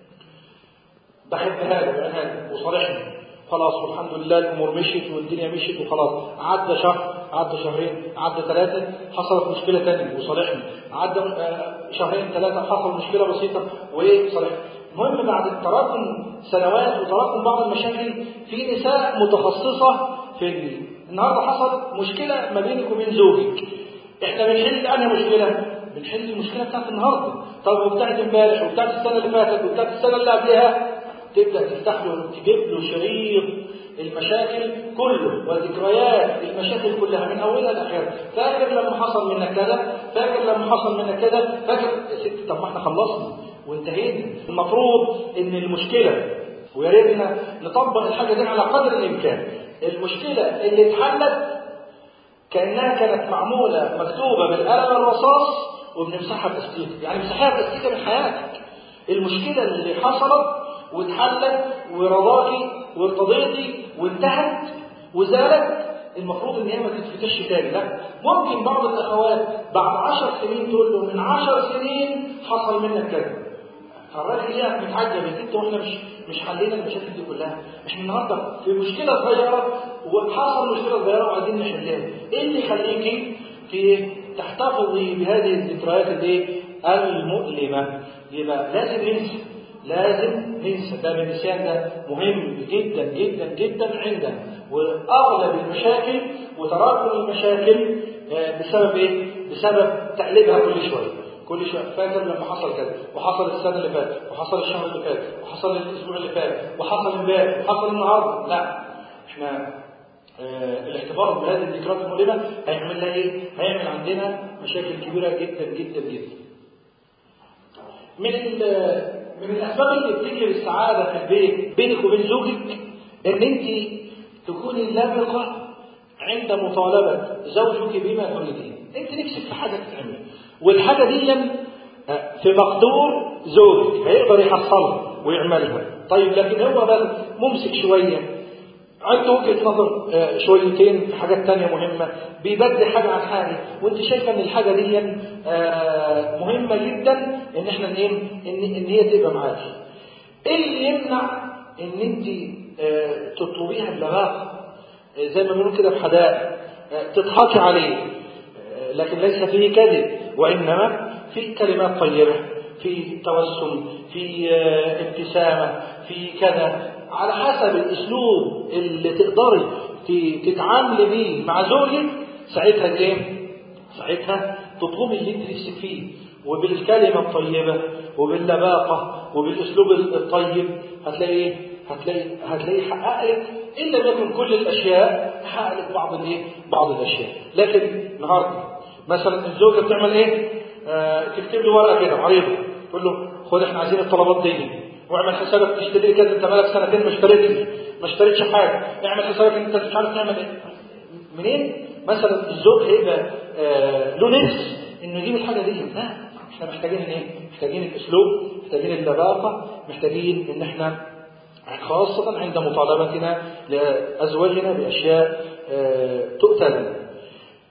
بحبها له بعينها له وصالحني خلاص والحمد لله الامور مشيت والدنيا مشيت وخلاص عدى شهر عدى شهرين عدى ثلاثه حصلت مشكله ثانيه وصالحني عدى شهرين ثلاثه حصل مشكله بسيطه وايه صالحني المهم بعد تراكم سنوات وتراكم بعض المشاكل في نساء متخصصه في ال... النهارده حصل مشكله ما بينك وبين زوجك احنا بنحل انهي مشكله بنحل المشكله بتاعت النهارده طب وبتاعت امبارح وبتاعت السنه اللي فاتت وبتاعت السنه اللي قبلها تبدا تفتح له تجيب له شريط المشاكل كله وذكريات المشاكل كلها من اولها لاخرها فاكر لما حصل منك كذا فاكر لما حصل منك كذا فاكر يا ست طب ما احنا خلصنا وانتهينا المفروض ان المشكله ويا ريتنا نطبق الحاجه دي على قدر الامكان المشكله اللي اتحلت كانها كانت معموله مكتوبه بالقلم الرصاص وبنمسحها باستيكه يعني مسحها باستيكه من حياتك المشكله اللي حصلت واتحلت ورضاكي وارتضيتي وانتهت وزالت المفروض ان هي ما تتفتش تاني لا ممكن بعض الاخوات بعد عشر سنين تقول له من عشر سنين حصل منك كذا فالراجل يقف متعجب يا ست واحنا مش مش حلينا المشاكل دي كلها احنا النهارده في مشكله صغيره وحصل مشكله صغيره وعايزين نحلها ايه اللي يخليكي في تحتفظي بهذه الذكريات الايه المؤلمه يبقى لازم ننسى لازم ننسى ده النسيان ده مهم جدا جدا جدا عندنا واغلب المشاكل وتراكم المشاكل بسبب ايه؟ بسبب تقليبها كل شويه كل شويه فاكر لما حصل كذا وحصل السنه اللي فاتت وحصل الشهر اللي فات وحصل الاسبوع اللي فات وحصل امبارح وحصل النهارده لا احنا آه الاحتفاظ بهذه الذكريات المؤلمه هيعمل لها ايه؟ هيعمل عندنا مشاكل كبيره جدا جدا جدا. من من الاسباب اللي بتجلب السعاده في البيت بينك وبين زوجك ان انت تكوني لبقه عند مطالبه زوجك بما تريدين انت نفسك في حاجه تتعمل والحاجه دي في مقدور زوجك هيقدر يحصلها ويعملها طيب لكن هو بقى ممسك شويه عنده وجهه نظر شويتين في حاجات تانية مهمه بيبدي حاجه عن حاجه وانت شايفه ان الحاجه دي مهمه جدا ان احنا ايه ان ان هي تبقى معاكي ايه اللي يمنع ان انت تطلبيها بلباقه زي ما بنقول كده في حدائق تضحكي عليه لكن ليس فيه كذب وانما في كلمات طيبه في توسم في ابتسامه في كذا على حسب الاسلوب اللي تقدري تتعاملي بيه مع زوجك ساعتها ايه؟ ساعتها تطلبي اللي انت نفسك فيه وبالكلمه الطيبه وباللباقه وبالاسلوب الطيب هتلاقي ايه؟ هتلاقي هتلاقي حقق لك ان لم يكن كل الاشياء حقق لك بعض الايه؟ بعض الاشياء لكن النهارده مثلا الزوجه بتعمل ايه؟ آه تكتب له ورقه كده عريضه تقول له خد احنا عايزين الطلبات دي واعمل حسابك تشتري كذا انت بقالك سنتين ما اشتريتش ما اشتريتش حاجه اعمل حسابك ان انت مش عارف تعمل ايه منين مثلا الزوج هيبقى آه له نفس انه يجيب الحاجه دي لا احنا محتاجين ايه محتاجين الاسلوب محتاجين اللباقه محتاجين ان احنا خاصة عند مطالبتنا لأزواجنا بأشياء آه تؤتى لنا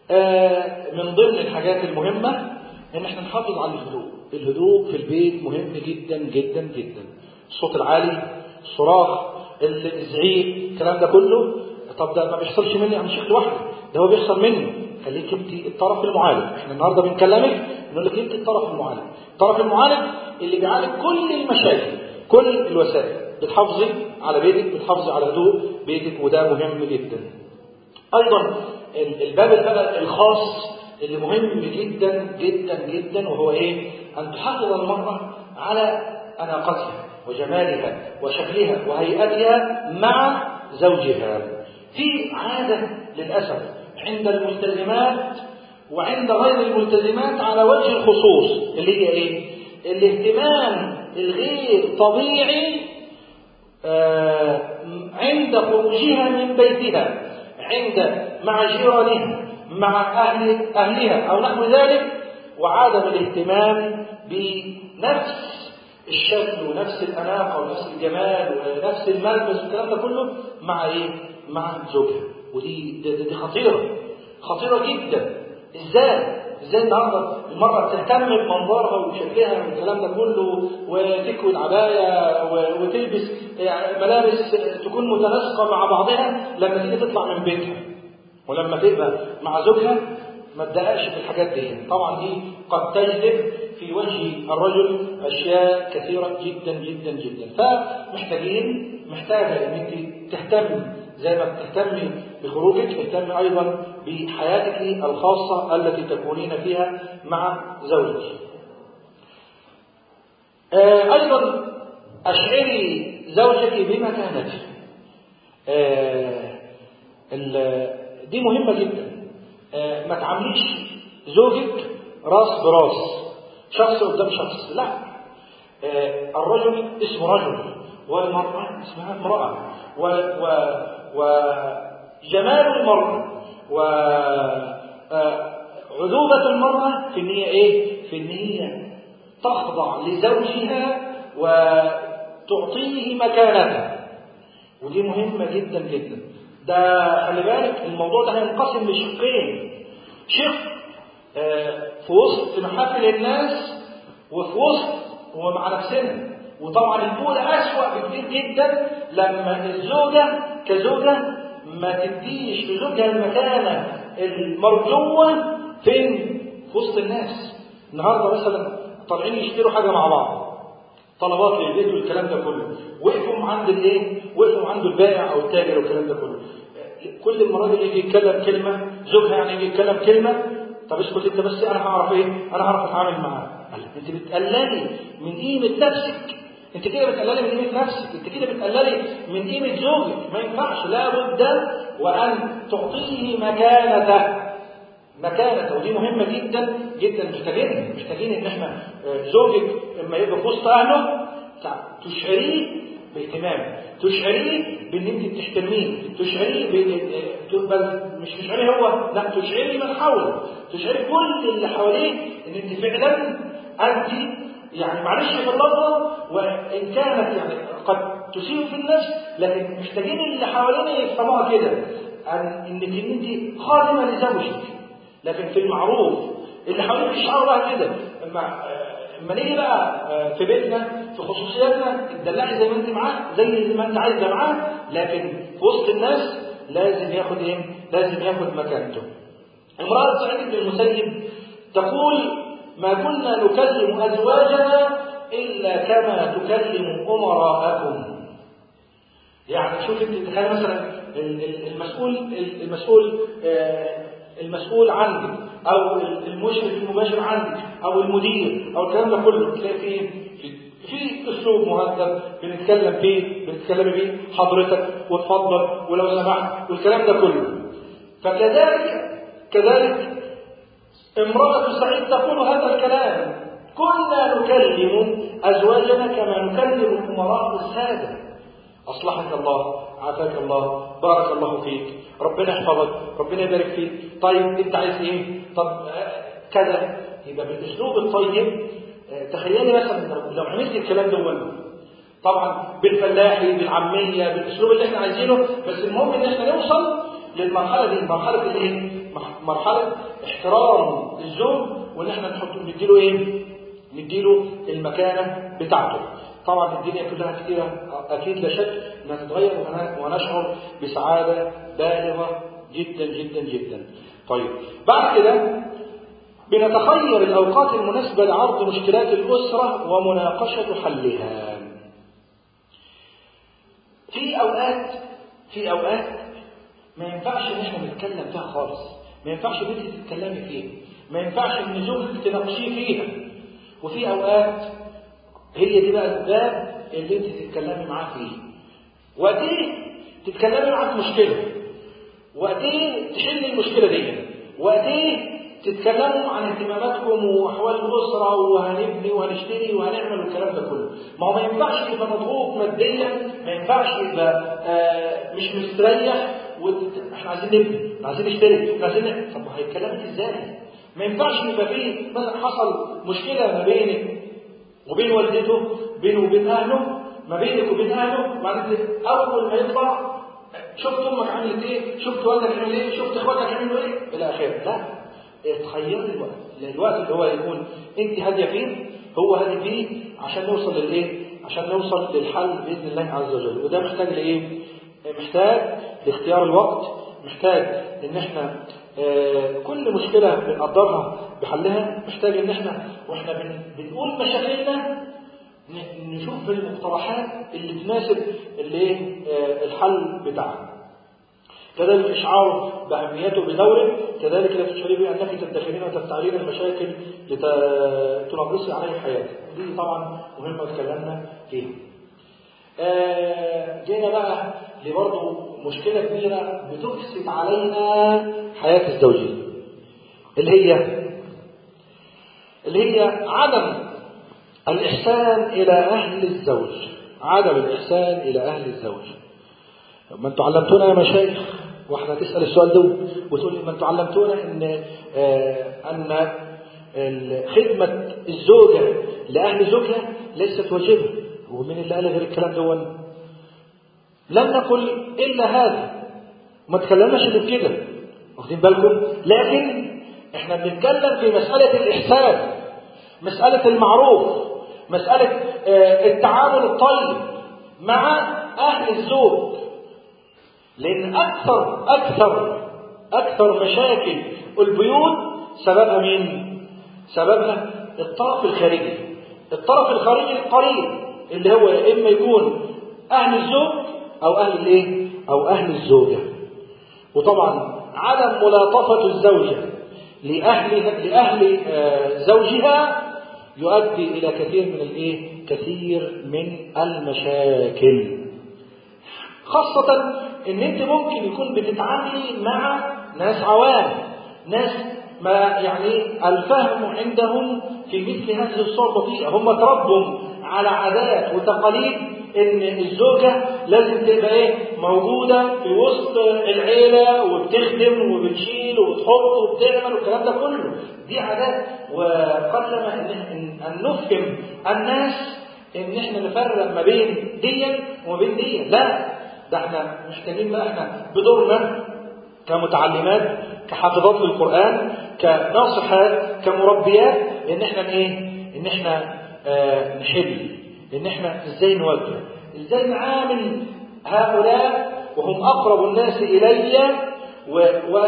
آه من ضمن الحاجات المهمة ان احنا نحافظ على الهدوء الهدوء في البيت مهم جدا جدا جدا الصوت العالي الصراخ الزعيق الكلام ده كله طب ده ما بيحصلش مني عن شيخ لوحده ده هو بيحصل مني خليك انت الطرف المعالج احنا النهارده بنكلمك نقول لك انت الطرف المعالج الطرف المعالج اللي بيعالج كل المشاكل كل الوسائل بتحافظي على بيتك بتحافظي على هدوء بيتك وده مهم جدا ايضا الباب بقى الخاص اللي مهم جدا جدا جدا وهو ايه ان تحافظ المراه على اناقتها وجمالها وشكلها وهيئتها مع زوجها في عاده للاسف عند الملتزمات وعند غير الملتزمات على وجه الخصوص اللي هي ايه الاهتمام الغير طبيعي آه عند خروجها من بيتها عند مع جيرانها مع أهل أهلها أو نحو ذلك وعدم الاهتمام بنفس الشكل ونفس الأناقة ونفس الجمال ونفس الملبس والكلام ده كله مع إيه؟ مع زوجها ودي دي, دي خطيرة خطيرة جدا إزاي؟ ازاي النهارده المرأة تهتم بمنظرها وشكلها والكلام ده كله وتكوي العباية وتلبس ملابس تكون متناسقة مع بعضها لما تيجي تطلع من بيتها ولما تبقى مع زوجها ما تدققش في الحاجات دي طبعا دي قد تجلب في وجه الرجل اشياء كثيره جدا جدا جدا فمحتاجين محتاجه ان انت تهتمي زي ما بتهتمي بخروجك اهتمي ايضا بحياتك الخاصه التي تكونين فيها مع زوجك آه ايضا اشعري زوجك بمكانته آه دي مهمة جدا آه ما تعامليش زوجك راس براس شخص قدام شخص لا آه الرجل اسمه رجل والمرأة اسمها امرأة و و وجمال المرأة وعذوبة المرأة في ان هي ايه؟ في ان هي تخضع لزوجها وتعطيه مكانته ودي مهمة جدا جدا ده خلي بالك الموضوع ده هينقسم لشقين شق آه في وسط محافل الناس وفي وسط ومع نفسنا وطبعا الأولى أسوأ بكتير جدا لما الزوجة كزوجة ما تديش لزوجها المكانة المرجوة فين؟ في وسط الناس النهارده مثلا طالعين يشتروا حاجة مع بعض طلبات للبيت والكلام ده كله وقفوا عند الايه وقفوا عند البائع او التاجر والكلام ده كله كل المرات اللي يجي يتكلم كلمه زوجها يعني يجي يتكلم كلمه طب اسكت انت بس انا هعرف ايه انا هعرف اتعامل معاه انت بتقللي من قيمه نفسك انت كده بتقللي من قيمه نفسك انت كده بتقللي من قيمه زوجك ما ينفعش لابد وان تعطيه مكانته مكانته ودي مهمه جدا جدا محتاجين محتاجين ان احنا زوجك لما يبقى في وسط اهله تشعريه باهتمام تشعريه بان انت بتحترميه تشعريه بل مش تشعريه هو لا تشعري من حوله تشعري كل اللي حواليه ان انت فعلا انت يعني معلش في اللفظه وان كانت يعني قد تسيء في النفس لكن محتاجين اللي حوالينا يفهموها كده ان انك ان انت خادمه لزوجك لكن في المعروف اللي حواليك يشعروا بقى كده اما اما نيجي بقى في بيتنا في خصوصياتنا تدلعي زي ما انت معاه زي ما انت عايزه معاه لكن في وسط الناس لازم ياخد ايه؟ لازم ياخد مكانته. امرأة سعيد بن المسيب تقول ما كنا نكلم أزواجنا إلا كما تكلم أمراءكم. يعني شوف انت تخيل مثلا المسؤول المسؤول المسؤول عندك او المشرف المباشر عندك او المدير او الكلام ده كله تلاقي فيه في اسلوب مهذب بنتكلم فيه بنتكلم بيه حضرتك وتفضل ولو سمحت والكلام ده كله فكذلك كذلك امرأة سعيد تقول هذا الكلام كنا نكلم أزواجنا كما نكلم الأمراء والسادة أصلحك الله عافاك الله بارك الله فيك ربنا يحفظك ربنا يبارك فيك طيب انت عايز ايه طب كذا يبقى بالاسلوب الطيب تخيلي مثلا لو عملت الكلام ده طبعا بالفلاحي بالعاميه بالاسلوب اللي احنا عايزينه بس المهم ان احنا نوصل للمرحله دي مرحله الايه مرحله احترام الزوج وان احنا نحط نديله ايه نديله المكانه بتاعته طبعا الدنيا كلها كثيره اكيد لا شك انها تتغير ونشعر بسعاده بالغه جدا جدا جدا طيب بعد كده بنتخير الأوقات المناسبة لعرض مشكلات الأسرة ومناقشة حلها في أوقات في أوقات ما ينفعش إن احنا نتكلم فيها خالص ما ينفعش ان انت تتكلمي فيها ما ينفعش ان زوجك تناقشيه فيها وفي أوقات هي دي بقى الباب اللي انت تتكلمي معاه فيه وقت ايه تتكلمي معاه في مشكله وقت ايه تحل المشكله دي وقت ايه تتكلموا عن اهتماماتكم واحوال الاسره وهنبني وهنشتري وهنعمل والكلام ده كله ما هو ما ينفعش يبقى مضغوط ماديا ما ينفعش يبقى آه مش مستريح واحنا عايزين نبني عايزين نشتري احنا عايزين نعمل. طب هيكلمك ازاي ما ينفعش يبقى فيه مثلا حصل مشكله ما بينك وبين والدته بينه وبين اهله ما بينك وبين اهله وبعدين اول ما يطلع شفت امك عملت ايه شفت والدك عمل ايه شفت اخواتك عملوا ايه الى اخره لا تخيري الوقت الوقت اللي هو يكون انت هاديه فيه هو هادي فيه عشان نوصل للايه عشان نوصل للحل باذن الله عز وجل وده محتاج لايه محتاج لاختيار الوقت محتاج ان احنا آه كل مشكله بنقدرها بحلها محتاج ان احنا واحنا بنقول مشاكلنا نشوف المقترحات اللي تناسب الايه آه الحل بتاعها كذلك إشعار بأهميته بدوره كذلك لا تشعري بأنك تدخرين وتستعيرين المشاكل لتنغصي عليه حياتك دي طبعا مهمة اتكلمنا فيها آه جينا بقى لبرضه مشكلة كبيرة بتفسد علينا حياة الزوجية اللي هي اللي هي عدم الإحسان إلى أهل الزوج عدم الإحسان إلى أهل الزوج ما انتوا علمتونا يا مشايخ واحنا تسال السؤال ده وتقول لي ما انتوا علمتونا ان آه ان خدمه الزوجه لاهل زوجها ليست واجبه ومين اللي قال غير الكلام ده لم نقل الا هذا ما تكلمناش الا كده واخدين بالكم لكن احنا بنتكلم في مساله الاحسان مساله المعروف مساله آه التعامل الطيب مع اهل الزوج لأن أكثر أكثر أكثر مشاكل البيوت سببها مين؟ سببها الطرف الخارجي الطرف الخارجي القريب اللي هو يا إما يكون أهل الزوج أو أهل الإيه؟ أو أهل الزوجة وطبعا عدم ملاطفة الزوجة لأهلها لأهل زوجها يؤدي إلى كثير من الإيه؟ كثير من المشاكل خاصة ان انت ممكن يكون بتتعاملي مع ناس عوام ناس ما يعني الفهم عندهم في مثل هذه الصور بطيئة هم تربوا على عادات وتقاليد ان الزوجة لازم تبقى ايه موجودة في وسط العيلة وبتخدم وبتشيل وبتحط وبتعمل والكلام ده كله دي عادات وقلما ان, أن نفهم الناس ان احنا نفرق ما بين دي وما بين دي لا ده احنا محتاجين بقى احنا بدورنا كمتعلمات كحافظات للقرآن كناصحات كمربيات ان احنا ايه ان احنا اه نحل ان احنا ازاي نوجه ازاي نعامل هؤلاء وهم اقرب الناس الي و...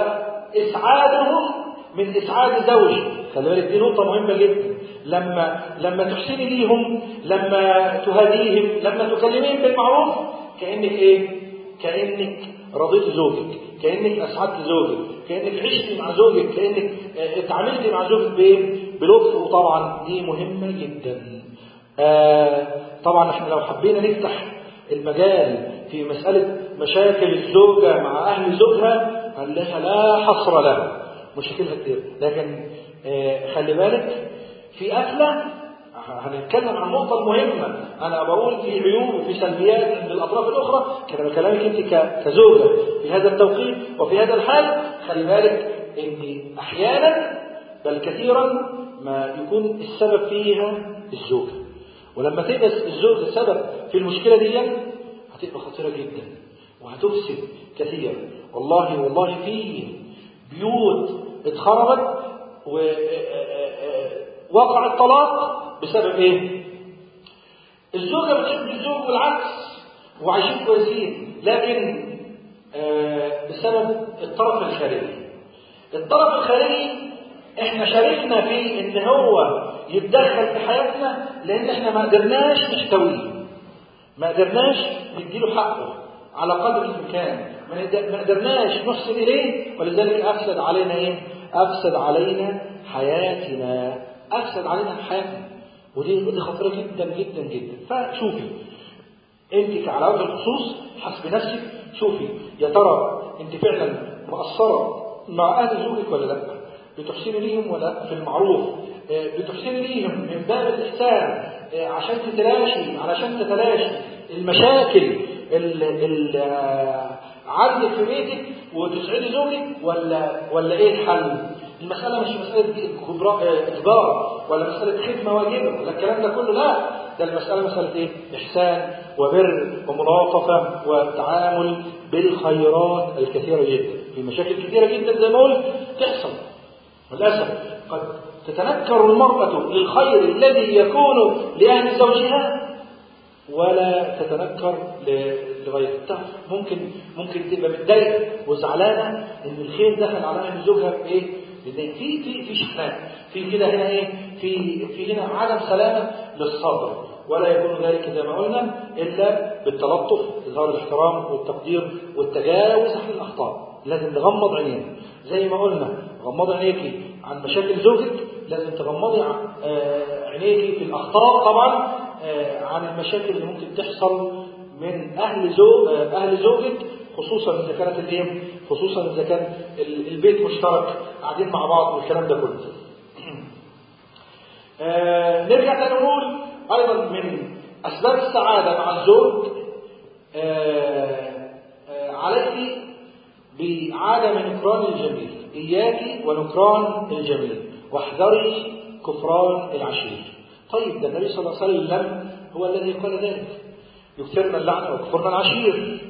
واسعادهم من اسعاد زوجي خلي بالك دي نقطه مهمه جدا لما لما تحسني ليهم لما تهديهم لما تكلميهم بالمعروف كانك ايه كانك رضيت زوجك كانك اسعدت زوجك كانك عشتي مع زوجك كانك اتعاملتي مع زوجك بايه بلطف وطبعا دي مهمه جدا آه طبعا احنا لو حبينا نفتح المجال في مساله مشاكل الزوجه مع اهل زوجها هنلاقيها لا حصر لها مشاكلها كتير لكن آه خلي بالك في قفله هنتكلم عن النقطة المهمة أنا بقول في عيوب وفي سلبيات عند الأطراف الأخرى كان بكلامك أنت كزوجة في هذا التوقيت وفي هذا الحال خلي بالك أن أحيانا بل كثيرا ما يكون السبب فيها الزوجة ولما تبقى الزوجة سبب في المشكلة دي هتبقى خطيرة جدا وهتفسد كثيرا والله والله في بيوت اتخربت ووقع الطلاق بسبب ايه الزوجة بتحب الزوج والعكس وعايشين كويسين لكن آه بسبب الطرف الخارجي الطرف الخارجي احنا شاركنا في ان هو يتدخل في حياتنا لان احنا ما قدرناش نحتويه ما قدرناش نديله حقه على قدر الامكان ما قدرناش نحسن اليه ولذلك افسد علينا ايه افسد علينا حياتنا افسد علينا حياتنا ودي ودي خطيره جدا جدا جدا فشوفي انت على وجه الخصوص حسب نفسك شوفي يا ترى انت فعلا مقصره مع اهل زوجك ولا لا بتحسني ليهم ولا في المعروف بتحسني ليهم من باب الاحسان عشان تتلاشي علشان تتلاشي المشاكل اللي عندك في بيتك وتسعدي زوجك ولا ولا ايه الحل؟ المسألة مش مسألة إجبار ولا مسألة خدمة واجبة ولا الكلام ده كله لا ده المسألة مسألة إيه؟ إحسان وبر وملاطفة وتعامل بالخيرات الكثيرة جدا في مشاكل كثيرة جدا زي ما قلت تحصل للأسف قد تتنكر المرأة للخير الذي يكون لأهل زوجها ولا تتنكر لغيرها ممكن ممكن تبقى متضايقه وزعلانه ان الخير دخل على اهل زوجها بايه؟ لان في في في شحنات في كده هنا ايه؟ في في هنا عدم سلامه للصبر ولا يكون ذلك زي ما قلنا الا بالتلطف اظهار الاحترام والتقدير والتجاوز عن الاخطاء لازم نغمض عينينا زي ما قلنا غمضي عينيكي عن مشاكل زوجك لازم تغمضي عينيكي في الاخطاء طبعا عن المشاكل اللي ممكن تحصل من اهل زوج اهل زوجك خصوصا اذا كانت الايه خصوصا اذا كان البيت مشترك قاعدين مع بعض والكلام ده كله آه نرجع تاني نقول ايضا من اسباب السعاده مع الزوج آه آه عليك بعدم نكران الجميل اياك ونكران الجميل واحذري كفران العشير طيب ده النبي صلى الله عليه وسلم هو الذي قال ذلك يكثرنا اللعنة وكفرنا العشير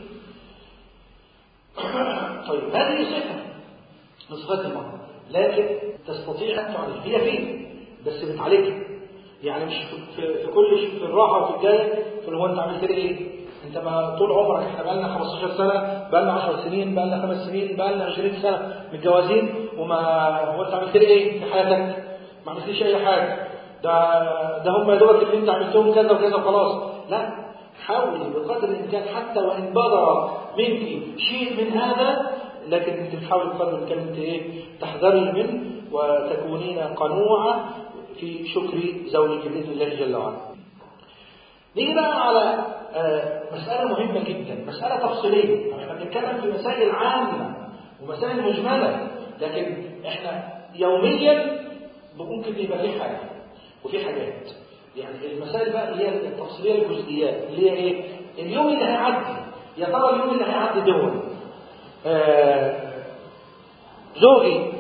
طيب هذه صفة من صفات المرأة لكن تستطيع أن تعالج هي فيه بس بتعالجها يعني مش في, في كل شيء في الراحة وفي الجاية تقول هو أنت عملت إيه؟ أنت ما طول عمرك إحنا بقى لنا 15 سنة بقى لنا 10 سنين بقى لنا 5 سنين بقى لنا 20 سنة متجوزين وما هو أنت عملت إيه في حياتك؟ ما عملتليش أي حاجة ده ده هم يا دوبك اللي أنت عملتهم كذا وكذا وخلاص لا حاولي بقدر الامكان حتى وان بدر منك شيء من هذا لكن انت تحاولي بقدر الامكان انت ايه تحذري منه وتكونين قنوعه في شكر زوجك باذن الله جل وعلا. نيجي بقى على مسألة مهمة جدا، مسألة تفصيلية، احنا بنتكلم في مسائل عامة ومسائل مجملة، لكن احنا يوميا ممكن يبقى في حاجة وفي حاجات. يعني المسائل بقى اللي هي التفصيليه الجزئيات اللي هي ايه؟ اليوم اللي هيعدي يا ترى اليوم اللي هيعدي دول آه زوجي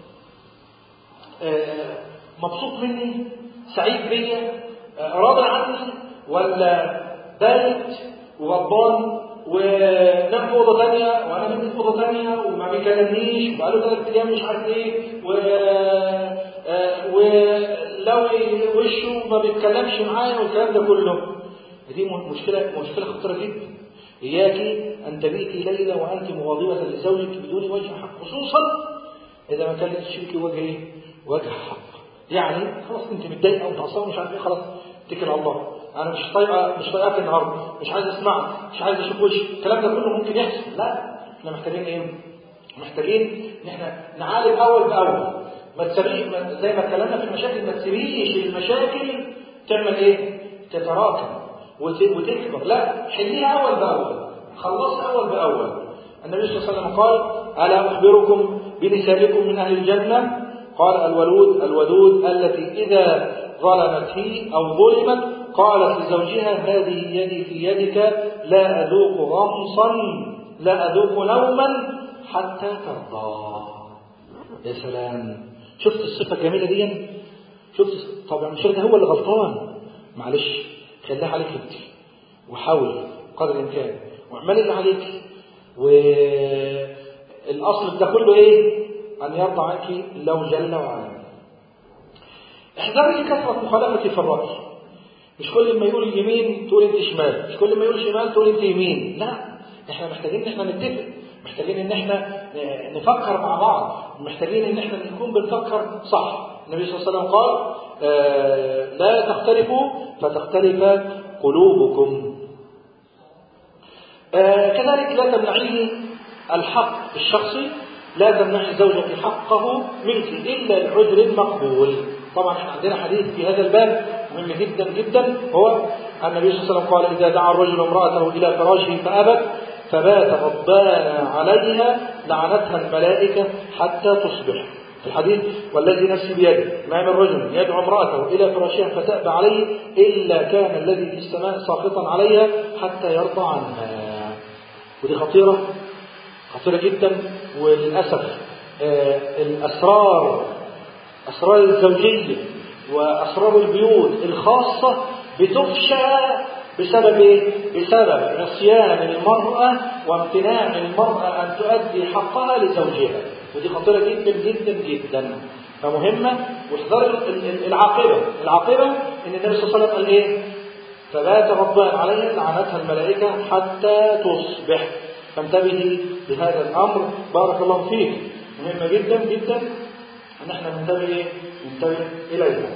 آه مبسوط مني سعيد بيا آه راضي عني ولا بارد وغضبان ونام في اوضه ثانيه وانا نمت في اوضه ثانيه وما بيكلمنيش وبقاله ثلاث ايام مش عارف ايه و ولو وشه ما بيتكلمش معايا والكلام ده كله دي مشكله مشكله خطيره جدا اياك ان تبيتي ليله وانت مغاضبه لزوجك بدون وجه حق خصوصا اذا ما كانتش فيك وجه ايه؟ وجه حق يعني خلاص انت متضايقه ومتعصبه مش عارف ايه خلاص اتكل على الله انا مش طايقه مش طايقاك النهارده مش عايز اسمعك مش عايز اشوف وشك الكلام ده كله ممكن يحصل لا احنا محتاجين ايه؟ محتاجين ان احنا نعالج اول باول ما تسيبيش زي ما اتكلمنا في المشاكل ما تسيبيش المشاكل تعمل ايه؟ تتراكم وتكبر لا حليها اول باول خلصها اول باول النبي صلى الله عليه وسلم قال الا اخبركم بنسائكم من اهل الجنه قال الولود الودود التي اذا ظلمت هي او ظلمت قالت لزوجها هذه يدي في يدك لا اذوق غمصا لا اذوق نوما حتى ترضى يا سلام شفت الصفة الجميلة دي شفت طبعا مش ده هو اللي غلطان معلش خليها عليك انت وحاول قدر الامكان واعمل اللي عليك والاصل ده كله ايه أن يرضى عنك الله جل وعلا احذري كثرة مخالفتي في الرأي مش كل ما يقول يمين تقول انت شمال مش كل ما يقول شمال تقول انت يمين لا احنا محتاجين ان احنا نتفق محتاجين ان احنا نفكر مع بعض محتاجين ان احنا نكون بنفكر صح النبي صلى الله عليه وسلم قال آه لا تختلفوا فتختلف قلوبكم آه كذلك لا تمنعيه الحق الشخصي لا تمنعي زوجك حقه منك إلا العذر المقبول طبعا احنا عندنا حديث في هذا الباب مهم جدا جدا هو النبي صلى الله عليه وسلم قال إذا دعا الرجل امرأته إلى فراشه فأبت فبات غضبان عليها لعنتها الملائكة حتى تصبح في الحديث والذي نفسي بيده ما من رجل يدعو امرأته إلى فراشها فتأبى عليه إلا كان الذي في السماء ساقطا عليها حتى يرضى عنها ودي خطيرة خطيرة جدا وللأسف آه الأسرار أسرار الزوجية وأسرار البيوت الخاصة بتفشى بسبب ايه؟ بسبب عصيان المرأة وامتناع المرأة أن تؤدي حقها لزوجها ودي خطيرة جدا جدا جدا فمهمة واحذر العاقبة العاقبة ان النبي صلى الله عليه وسلم قال ايه فبات غضبان عليها لعنتها الملائكة حتى تصبح فانتبهي بهذا الأمر بارك الله فيك مهمة جدا جدا ان احنا ننتبه ننتبه إليها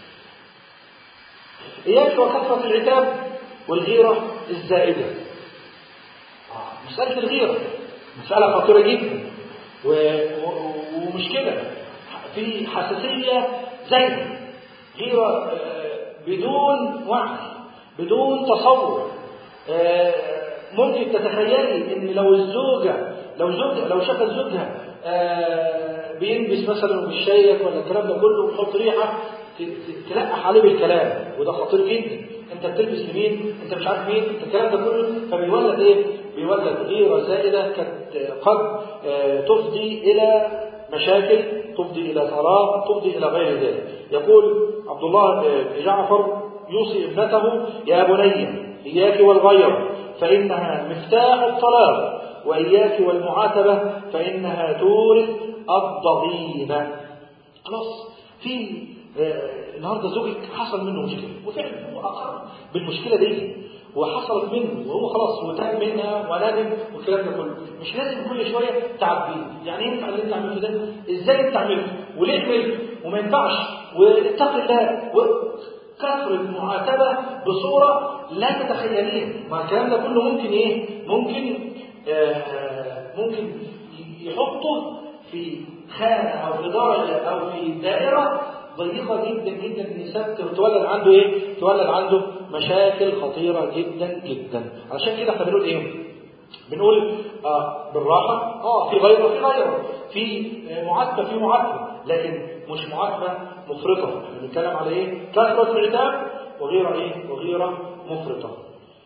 إياك وكثرة العتاب والغيرة الزائدة آه. مسألة الغيرة مسألة خطيرة جدا و... و... ومشكلة في حساسية زايدة غيرة بدون وعي بدون تصور ممكن تتخيلي ان لو الزوجة لو زوجها لو شافت زوجها بيلبس مثلا بالشيك ولا الكلام ده كله ويحط ريحه تلقح عليه بالكلام وده خطير جدا انت بتلبس لمين انت مش عارف مين انت الكلام ده كله فبيولد ايه بيولد غيره زائده قد قد تفضي الى مشاكل تفضي الى طلاق تفضي الى غير ذلك يقول عبد الله بن جعفر يوصي ابنته يا بني اياك والغيره فانها مفتاح الطلاق واياك والمعاتبه فانها تورث الضغينه خلاص في النهارده زوجك حصل منه مشكله وفعلا هو اقر بالمشكله دي وحصلت منه وهو خلاص وتاب منها وندم والكلام ده كله مش لازم كل شويه تعبيه يعني ايه ينفع اللي انت عملته ده ازاي انت عملته وليه عملته وما ينفعش واتق الله وكثرة معاتبة بصورة لا تتخيليها ما الكلام ده كله ممكن ايه ممكن آه ممكن يحطه في خانة او في درجة او في دائرة ضيقة جدا جدا النساء تولد عنده ايه؟ تولد عنده مشاكل خطيرة جدا جدا عشان كده احنا بنقول ايه؟ بنقول آه بالراحة اه في غيره في غيره في معاتبة في معاتبة لكن مش معاتبة مفرطة احنا بنتكلم على ايه؟ كثرة العتاب وغيرة ايه؟ وغيرة مفرطة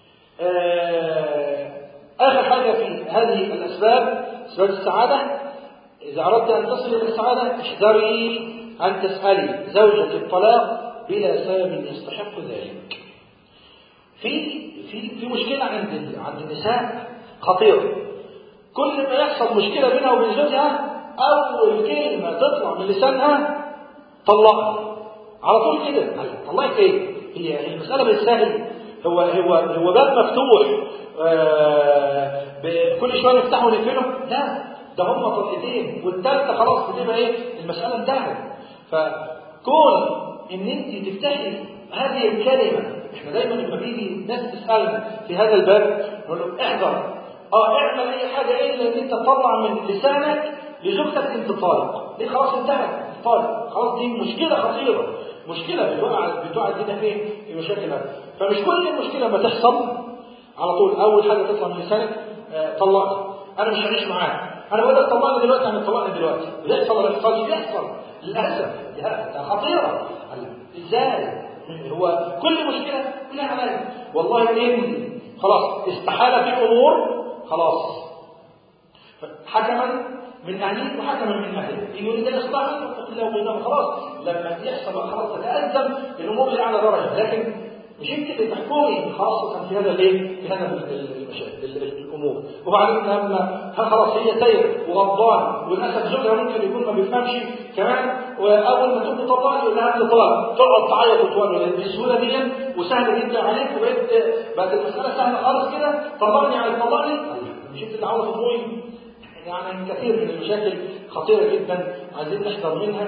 آه آخر حاجة في هذه الأسباب أسباب السعادة إذا أردت أن تصل إلى السعادة احذري أن تسألي زوجك الطلاق بلا سبب يستحق ذلك. في في في مشكلة عند عند النساء خطيرة. كل ما يحصل مشكلة بينها وبين زوجها أول كلمة تطلع من لسانها طلقها. على طول كده طلقك إيه؟ هي المسألة مش سهل هو هو هو باب مفتوح آه كل شوية نفتحه ونقفله؟ لا ده هم طلقتين والثالثة خلاص بتبقى إيه؟ المسألة انتهت. فكون ان انت تفتحي هذه الكلمه احنا دايما لما بيجي ناس تسالنا في هذا الباب نقول لهم احذر اه اعمل اي حاجه الا ان انت تطلع من لسانك لزوجتك انت طالق دي خلاص انتهت طالق خلاص دي مشكله خطيره مشكله بتوقع بتوقع الدنيا فين في مشاكل فمش كل المشكله ما تحصل على طول اول حاجه تطلع من لسانك آه طلقني انا مش هعيش معاك انا بقول لك طلقني دلوقتي انا طلقني دلوقتي بيحصل ولا بيحصلش بيحصل للاسف ده خطيره ازاي هو كل مشكله لها علاج والله ان خلاص استحال في امور خلاص حكما من اهلك وحكما من اهلك ان يريد اصلاحا فاتق الله بينهم خلاص لما يحصل خلاص تتازم الامور اللي على درجه لكن مش انت اللي تحكمي خاصه في هذا الايه؟ في هذا المشاكل الامور وبعدين لما خلاص هي سير وغضبان وللاسف زوجها ممكن يكون ما بيفهمش كمان واول ما تقول طلاق يقول لها انت طلاق تقعد تعيط وتولد بالسهوله دي وسهل جدا عليك وبقت بقت المساله سهله خالص كده طلقني على طلقني مش انت اللي عاوزه تطوي يعني كثير من المشاكل خطيرة جدا عايزين نحذر منها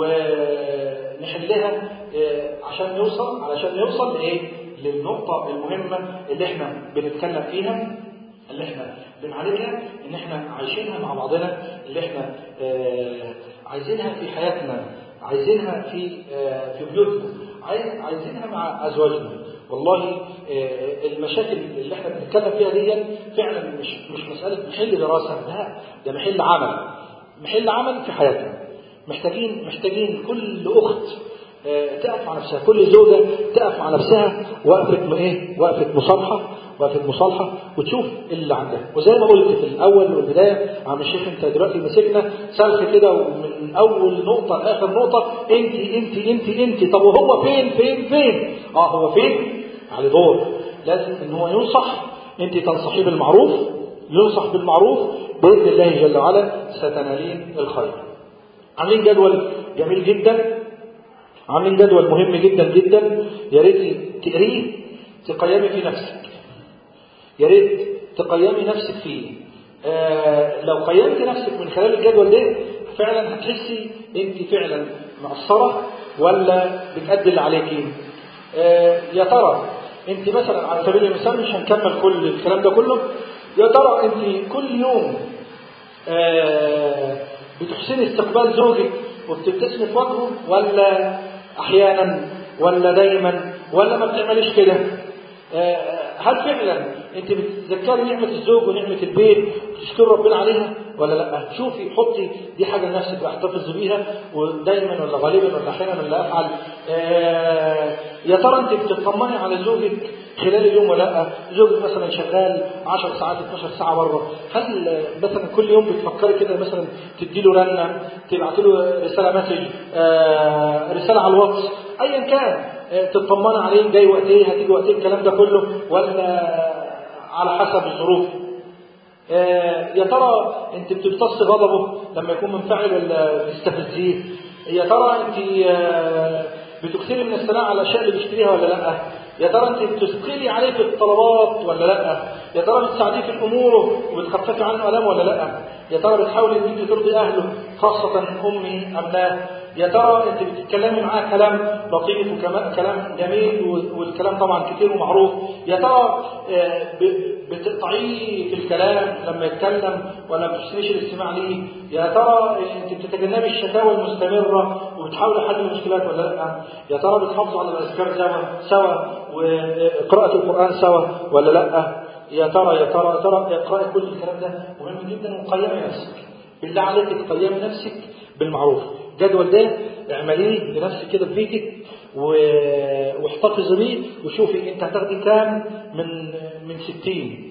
ونحلها عشان نوصل علشان نوصل لإيه؟ للنقطة المهمة اللي احنا بنتكلم فيها اللي احنا بنعالجها ان احنا عايشينها مع بعضنا اللي احنا آه عايزينها في حياتنا عايزينها في آه في بيوتنا عايز عايزينها مع ازواجنا والله آه المشاكل اللي احنا بنتكلم فيها دي فعلا مش مش مساله محل دراسه لا ده محل عمل محل عمل في حياتنا محتاجين محتاجين كل اخت تقف مع نفسها كل زوجة تقف مع نفسها وقفة ايه وقفة مصالحة وقفة مصالحة وتشوف اللي عندها وزي ما قلت في الأول والبداية عم الشيخ أنت دلوقتي مسكنا سلخ كده ومن أول نقطة لآخر نقطة أنت أنت أنت أنت طب وهو فين فين فين أه هو فين على دور لازم إن هو ينصح أنت تنصحيه بالمعروف ينصح بالمعروف بإذن الله جل وعلا ستنالين الخير عاملين جدول جميل جدا عاملين جدول مهم جدا جدا يا ريت تقريه تقيمي في نفسك يا ريت تقيمي نفسك فيه آه لو قيمت نفسك من خلال الجدول ده فعلا هتحسي انت فعلا مقصره ولا بتأدي اللي عليكي آه يا ترى انت مثلا على سبيل المثال مش هنكمل كل الكلام ده كله يا ترى انت كل يوم آه بتحسني استقبال زوجك وبتبتسمي في وجهه ولا احيانا ولا دايما ولا ما بتعمليش كده هل فعلا انت بتتذكري نعمه الزوج ونعمه البيت تشكر ربنا عليها ولا لا شوفي حطي دي حاجه لنفسك احتفظ بيها ودايما ولا غالبا ولا احيانا ولا افعل يا ترى انت بتطمني على زوجك خلال اليوم ولا لا زوجك مثلا شغال 10 ساعات 12 ساعه بره هل مثلا كل يوم بتفكري كده مثلا تدي له رنه تبعت له رساله مسج رساله على الواتس ايا كان تطمني عليه جاي وقت ايه هتيجي وقت ايه الكلام ده كله ولا على حسب الظروف يا ترى انت بتمتص غضبه لما يكون منفعل ولا بتستفزيه يا ترى انت بتكثري من الثناء على الاشياء اللي بيشتريها ولا لا يا ترى انت بتثقلي عليه في الطلبات ولا لا يا ترى بتساعديه في اموره وبتخففي عنه الام ولا لا يا ترى بتحاولي ان انت ترضي اهله خاصه امي ام لا يا ترى انت بتتكلمي معاه كلام لطيف وكلام جميل والكلام طبعا كتير ومعروف يا ترى بتقطعيه في الكلام لما يتكلم ولا ما بتحسنيش الاستماع ليه يا ترى انت بتتجنبي الشكاوى المستمره وبتحاولي حل المشكلات ولا لا يا ترى بتحافظوا على الاذكار سوا سوا وقراءه القران سوا ولا لا يا ترى يا ترى يا ترى اقراي كل الكلام ده مهم جدا وقيمي نفسك بالله عليك تقيمي نفسك بالمعروف الجدول ده اعمليه لنفسك كده في بيتك واحتفظي بيه وشوفي انت هتاخدي كام من من 60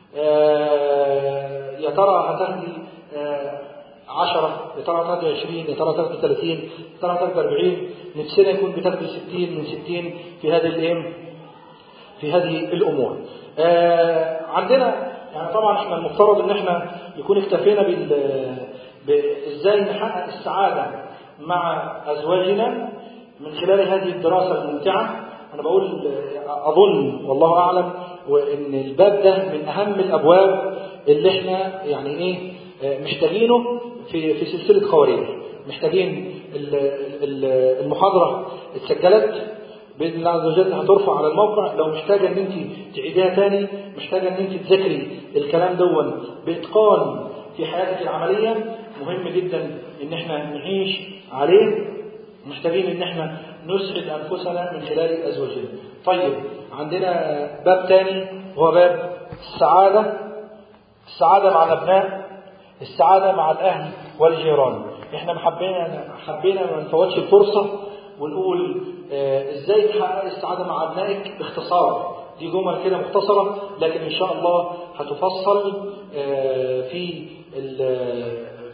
آه يا ترى هتاخدي آه 10 يا ترى هتاخدي 20 يا ترى هتاخدي 30 يا ترى هتاخدي 40 نفسنا يكون بتاخدي 60 من 60 في هذه الايه في هذه الامور آه عندنا يعني طبعا احنا المفترض ان احنا يكون اكتفينا بال ازاي نحقق السعاده مع ازواجنا من خلال هذه الدراسه الممتعه انا بقول اظن والله اعلم وان الباب ده من اهم الابواب اللي احنا يعني ايه محتاجينه في في سلسله خواريج محتاجين المحاضره اتسجلت باذن الله عز وجل هترفع على الموقع لو محتاجه ان انت تعيديها تاني محتاجه ان انت تذاكري الكلام دون باتقان في حياتك العمليه مهم جدا ان احنا نعيش عليه محتاجين ان احنا نسعد انفسنا من خلال ازواجنا طيب عندنا باب تاني هو باب السعاده السعاده مع الابناء السعاده مع الاهل والجيران احنا حبينا حبينا ما نفوتش الفرصه ونقول آه ازاي تحقق السعاده مع ابنائك باختصار دي جمل كده مختصره لكن ان شاء الله هتفصل آه في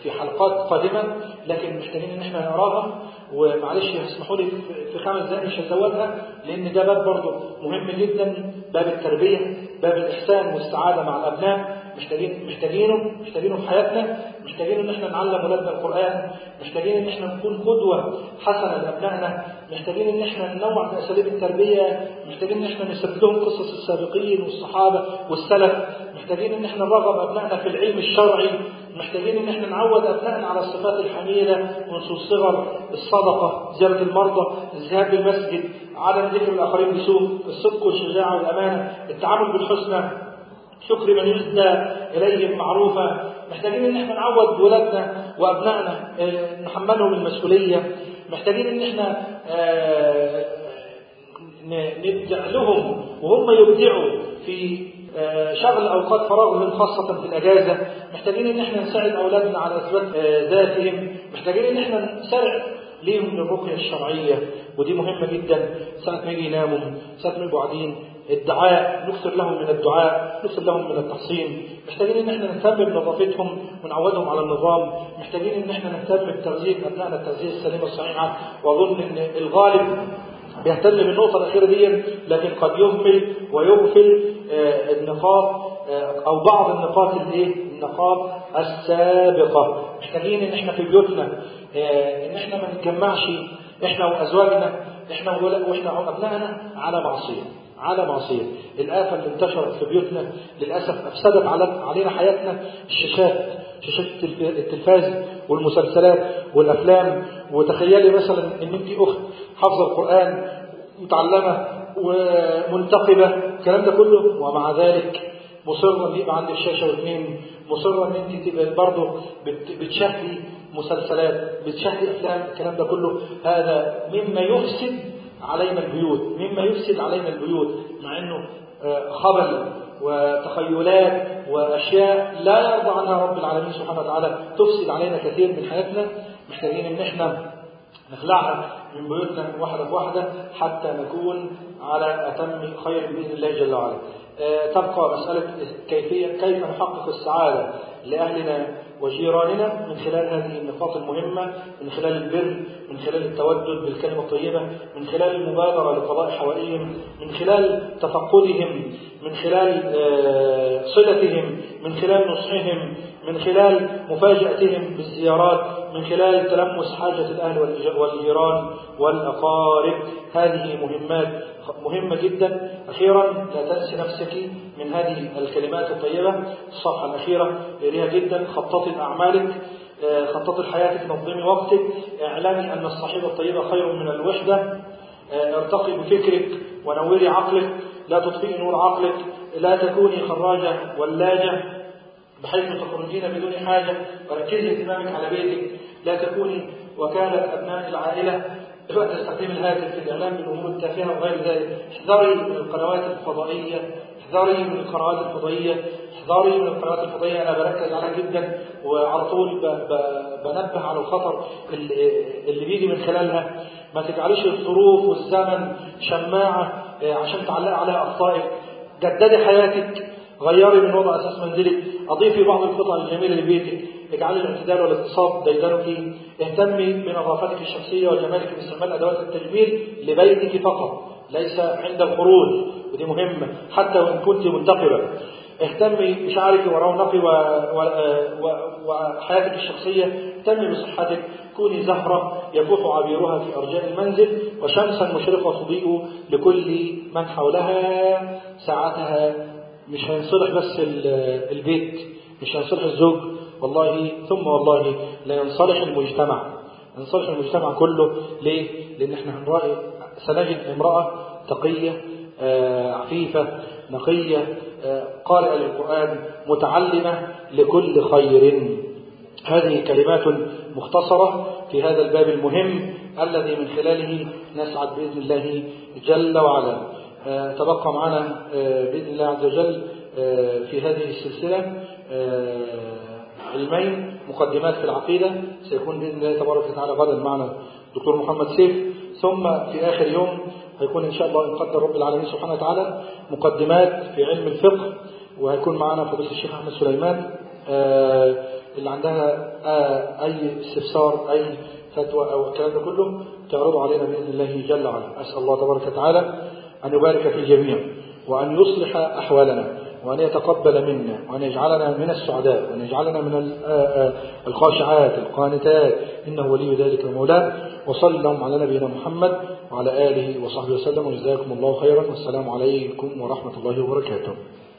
في حلقات قادمة لكن محتاجين ان احنا نقراها ومعلش اسمحوا لي في خمس دقائق مش هزودها لان ده باب برضه مهم جدا باب التربية باب الإحسان والسعادة مع الأبناء محتاجين محتاجينه محتاجينه في حياتنا محتاجين ان احنا نعلم اولادنا القرآن محتاجين ان احنا نكون قدوة حسنة لأبنائنا محتاجين ان احنا ننوع في اساليب التربية محتاجين ان احنا نسرد لهم قصص السابقين والصحابة والسلف محتاجين ان احنا نرغب ابنائنا في العلم الشرعي محتاجين ان احنا نعود ابنائنا على الصفات الحميدة منذ الصغر الصدقة زيارة المرضى الذهاب للمسجد عدم ذكر الاخرين بسوء الصدق والشجاعة والامانة التعامل بالحسنى شكر من يسدى اليهم معروفا محتاجين ان احنا نعود ولادنا وابنائنا نحملهم المسؤوليه محتاجين ان احنا نبدع لهم وهم يبدعوا في شغل اوقات فراغهم خاصه في الاجازه محتاجين ان احنا نساعد اولادنا على اثبات ذاتهم محتاجين ان احنا نسارع ليهم للرقيه الشرعيه ودي مهمه جدا ساعه ما يجي يناموا ساعه ما يبقوا قاعدين الدعاء نكثر لهم من الدعاء نكثر لهم من التحصين محتاجين ان احنا نهتم بنظافتهم ونعودهم على النظام محتاجين ان احنا نهتم بتغذيه ابنائنا التغذيه السليمه الصحيحه واظن ان الغالب بيهتم بالنقطه الاخيره دي لكن قد يهمل ويغفل آه النقاط آه او بعض النقاط الايه النقاط السابقه محتاجين ان احنا في بيوتنا آه ان احنا ما نتجمعش احنا وازواجنا احنا واحنا وابنائنا على معصيه على معصية الآفة اللي انتشرت في بيوتنا للأسف أفسدت علينا حياتنا الشاشات شاشات التلفاز والمسلسلات والأفلام وتخيلي مثلا إن أنت أخت حافظة القرآن متعلمة ومنتقبة الكلام ده كله ومع ذلك مصرة ان يبقى عندك شاشة واثنين مصرة ان انت تبقى برضه بتشاهدي مسلسلات بتشاهدي افلام الكلام ده كله هذا مما يفسد علينا البيوت مما يفسد علينا البيوت مع انه خبل وتخيلات واشياء لا يرضى عنها رب العالمين سبحانه وتعالى تفسد علينا كثير من حياتنا محتاجين ان احنا نخلعها من بيوتنا واحده بواحده حتى نكون على اتم خير باذن الله جل وعلا. تبقى مساله كيفيه كيف نحقق السعاده لاهلنا وجيراننا من خلال هذه النقاط المهمة من خلال البر من خلال التودد بالكلمة الطيبة من خلال المبادرة لقضاء حوائجهم من خلال تفقدهم من خلال صلتهم من خلال نصحهم من خلال مفاجأتهم بالزيارات من خلال تلمس حاجة الأهل والجيران والأقارب هذه مهمات مهمة جدا أخيرا لا تنسي نفسك من هذه الكلمات الطيبة الصفحة الأخيرة إليها جدا خططي أعمالك خططي حياتك نظمي وقتك اعلمي أن الصحيبة الطيبة خير من الوحدة ارتقي بفكرك ونوري عقلك لا تطفئي نور عقلك لا تكوني خراجة ولاجة بحيث تخرجين بدون حاجة وركزي اهتمامك على بيتك لا تكوني وكالة أبناء العائلة تستخدم الهاتف في الإعلام بالأمور التافهة وغير ذلك احذري من القنوات الفضائية احذري من القنوات الفضائية احذري من القنوات الفضائية أنا بركز عليها جدا وعلى طول بنبه على الخطر اللي بيجي من خلالها ما تجعليش الظروف والزمن شماعة عشان تعلق عليها أخطائك جددي حياتك غيري من وضع أساس منزلك أضيفي بعض القطع الجميلة لبيتك اجعلي الاعتدال والاقتصاد ديدنك اهتمي بنظافتك الشخصية وجمالك باستعمال أدوات التجميل لبيتك فقط ليس عند الخروج ودي مهمة حتى وإن كنت منتقبة اهتمي بشعرك ورونقك و... و... و... وحياتك الشخصية اهتمي بصحتك كوني زهرة يفوح عبيرها في أرجاء المنزل وشمسا مشرقة تضيء لكل من حولها ساعتها مش هينصلح بس البيت مش هينصلح الزوج والله ثم والله لا ينصلح المجتمع ينصلح المجتمع كله ليه؟ لأن احنا هنرأي سنجد امرأة تقية آه عفيفة نقية آه قارئة للقرآن متعلمة لكل خير هذه كلمات مختصرة في هذا الباب المهم الذي من خلاله نسعد بإذن الله جل وعلا آه تبقى معنا بإذن الله عز وجل في هذه السلسلة علمين مقدمات في العقيدة سيكون بإذن الله تبارك وتعالى غدا معنا دكتور محمد سيف ثم في آخر يوم هيكون إن شاء الله إن قدر رب العالمين سبحانه وتعالى مقدمات في علم الفقه وهيكون معنا فضيلة الشيخ أحمد سليمان اللي عندها آه، أي استفسار أي فتوى أو الكلام ده كله تعرضوا علينا بإذن الله جل وعلا أسأل الله تبارك وتعالى أن يبارك في الجميع وأن يصلح أحوالنا وأن يتقبل منا وأن يجعلنا من السعداء وأن يجعلنا من ال- آه، آه، الخاشعات القانتات إنه ولي ذلك ومولاه وصلى اللهم على نبينا محمد وعلى آله وصحبه وسلم وجزاكم الله خيرا والسلام عليكم ورحمة الله وبركاته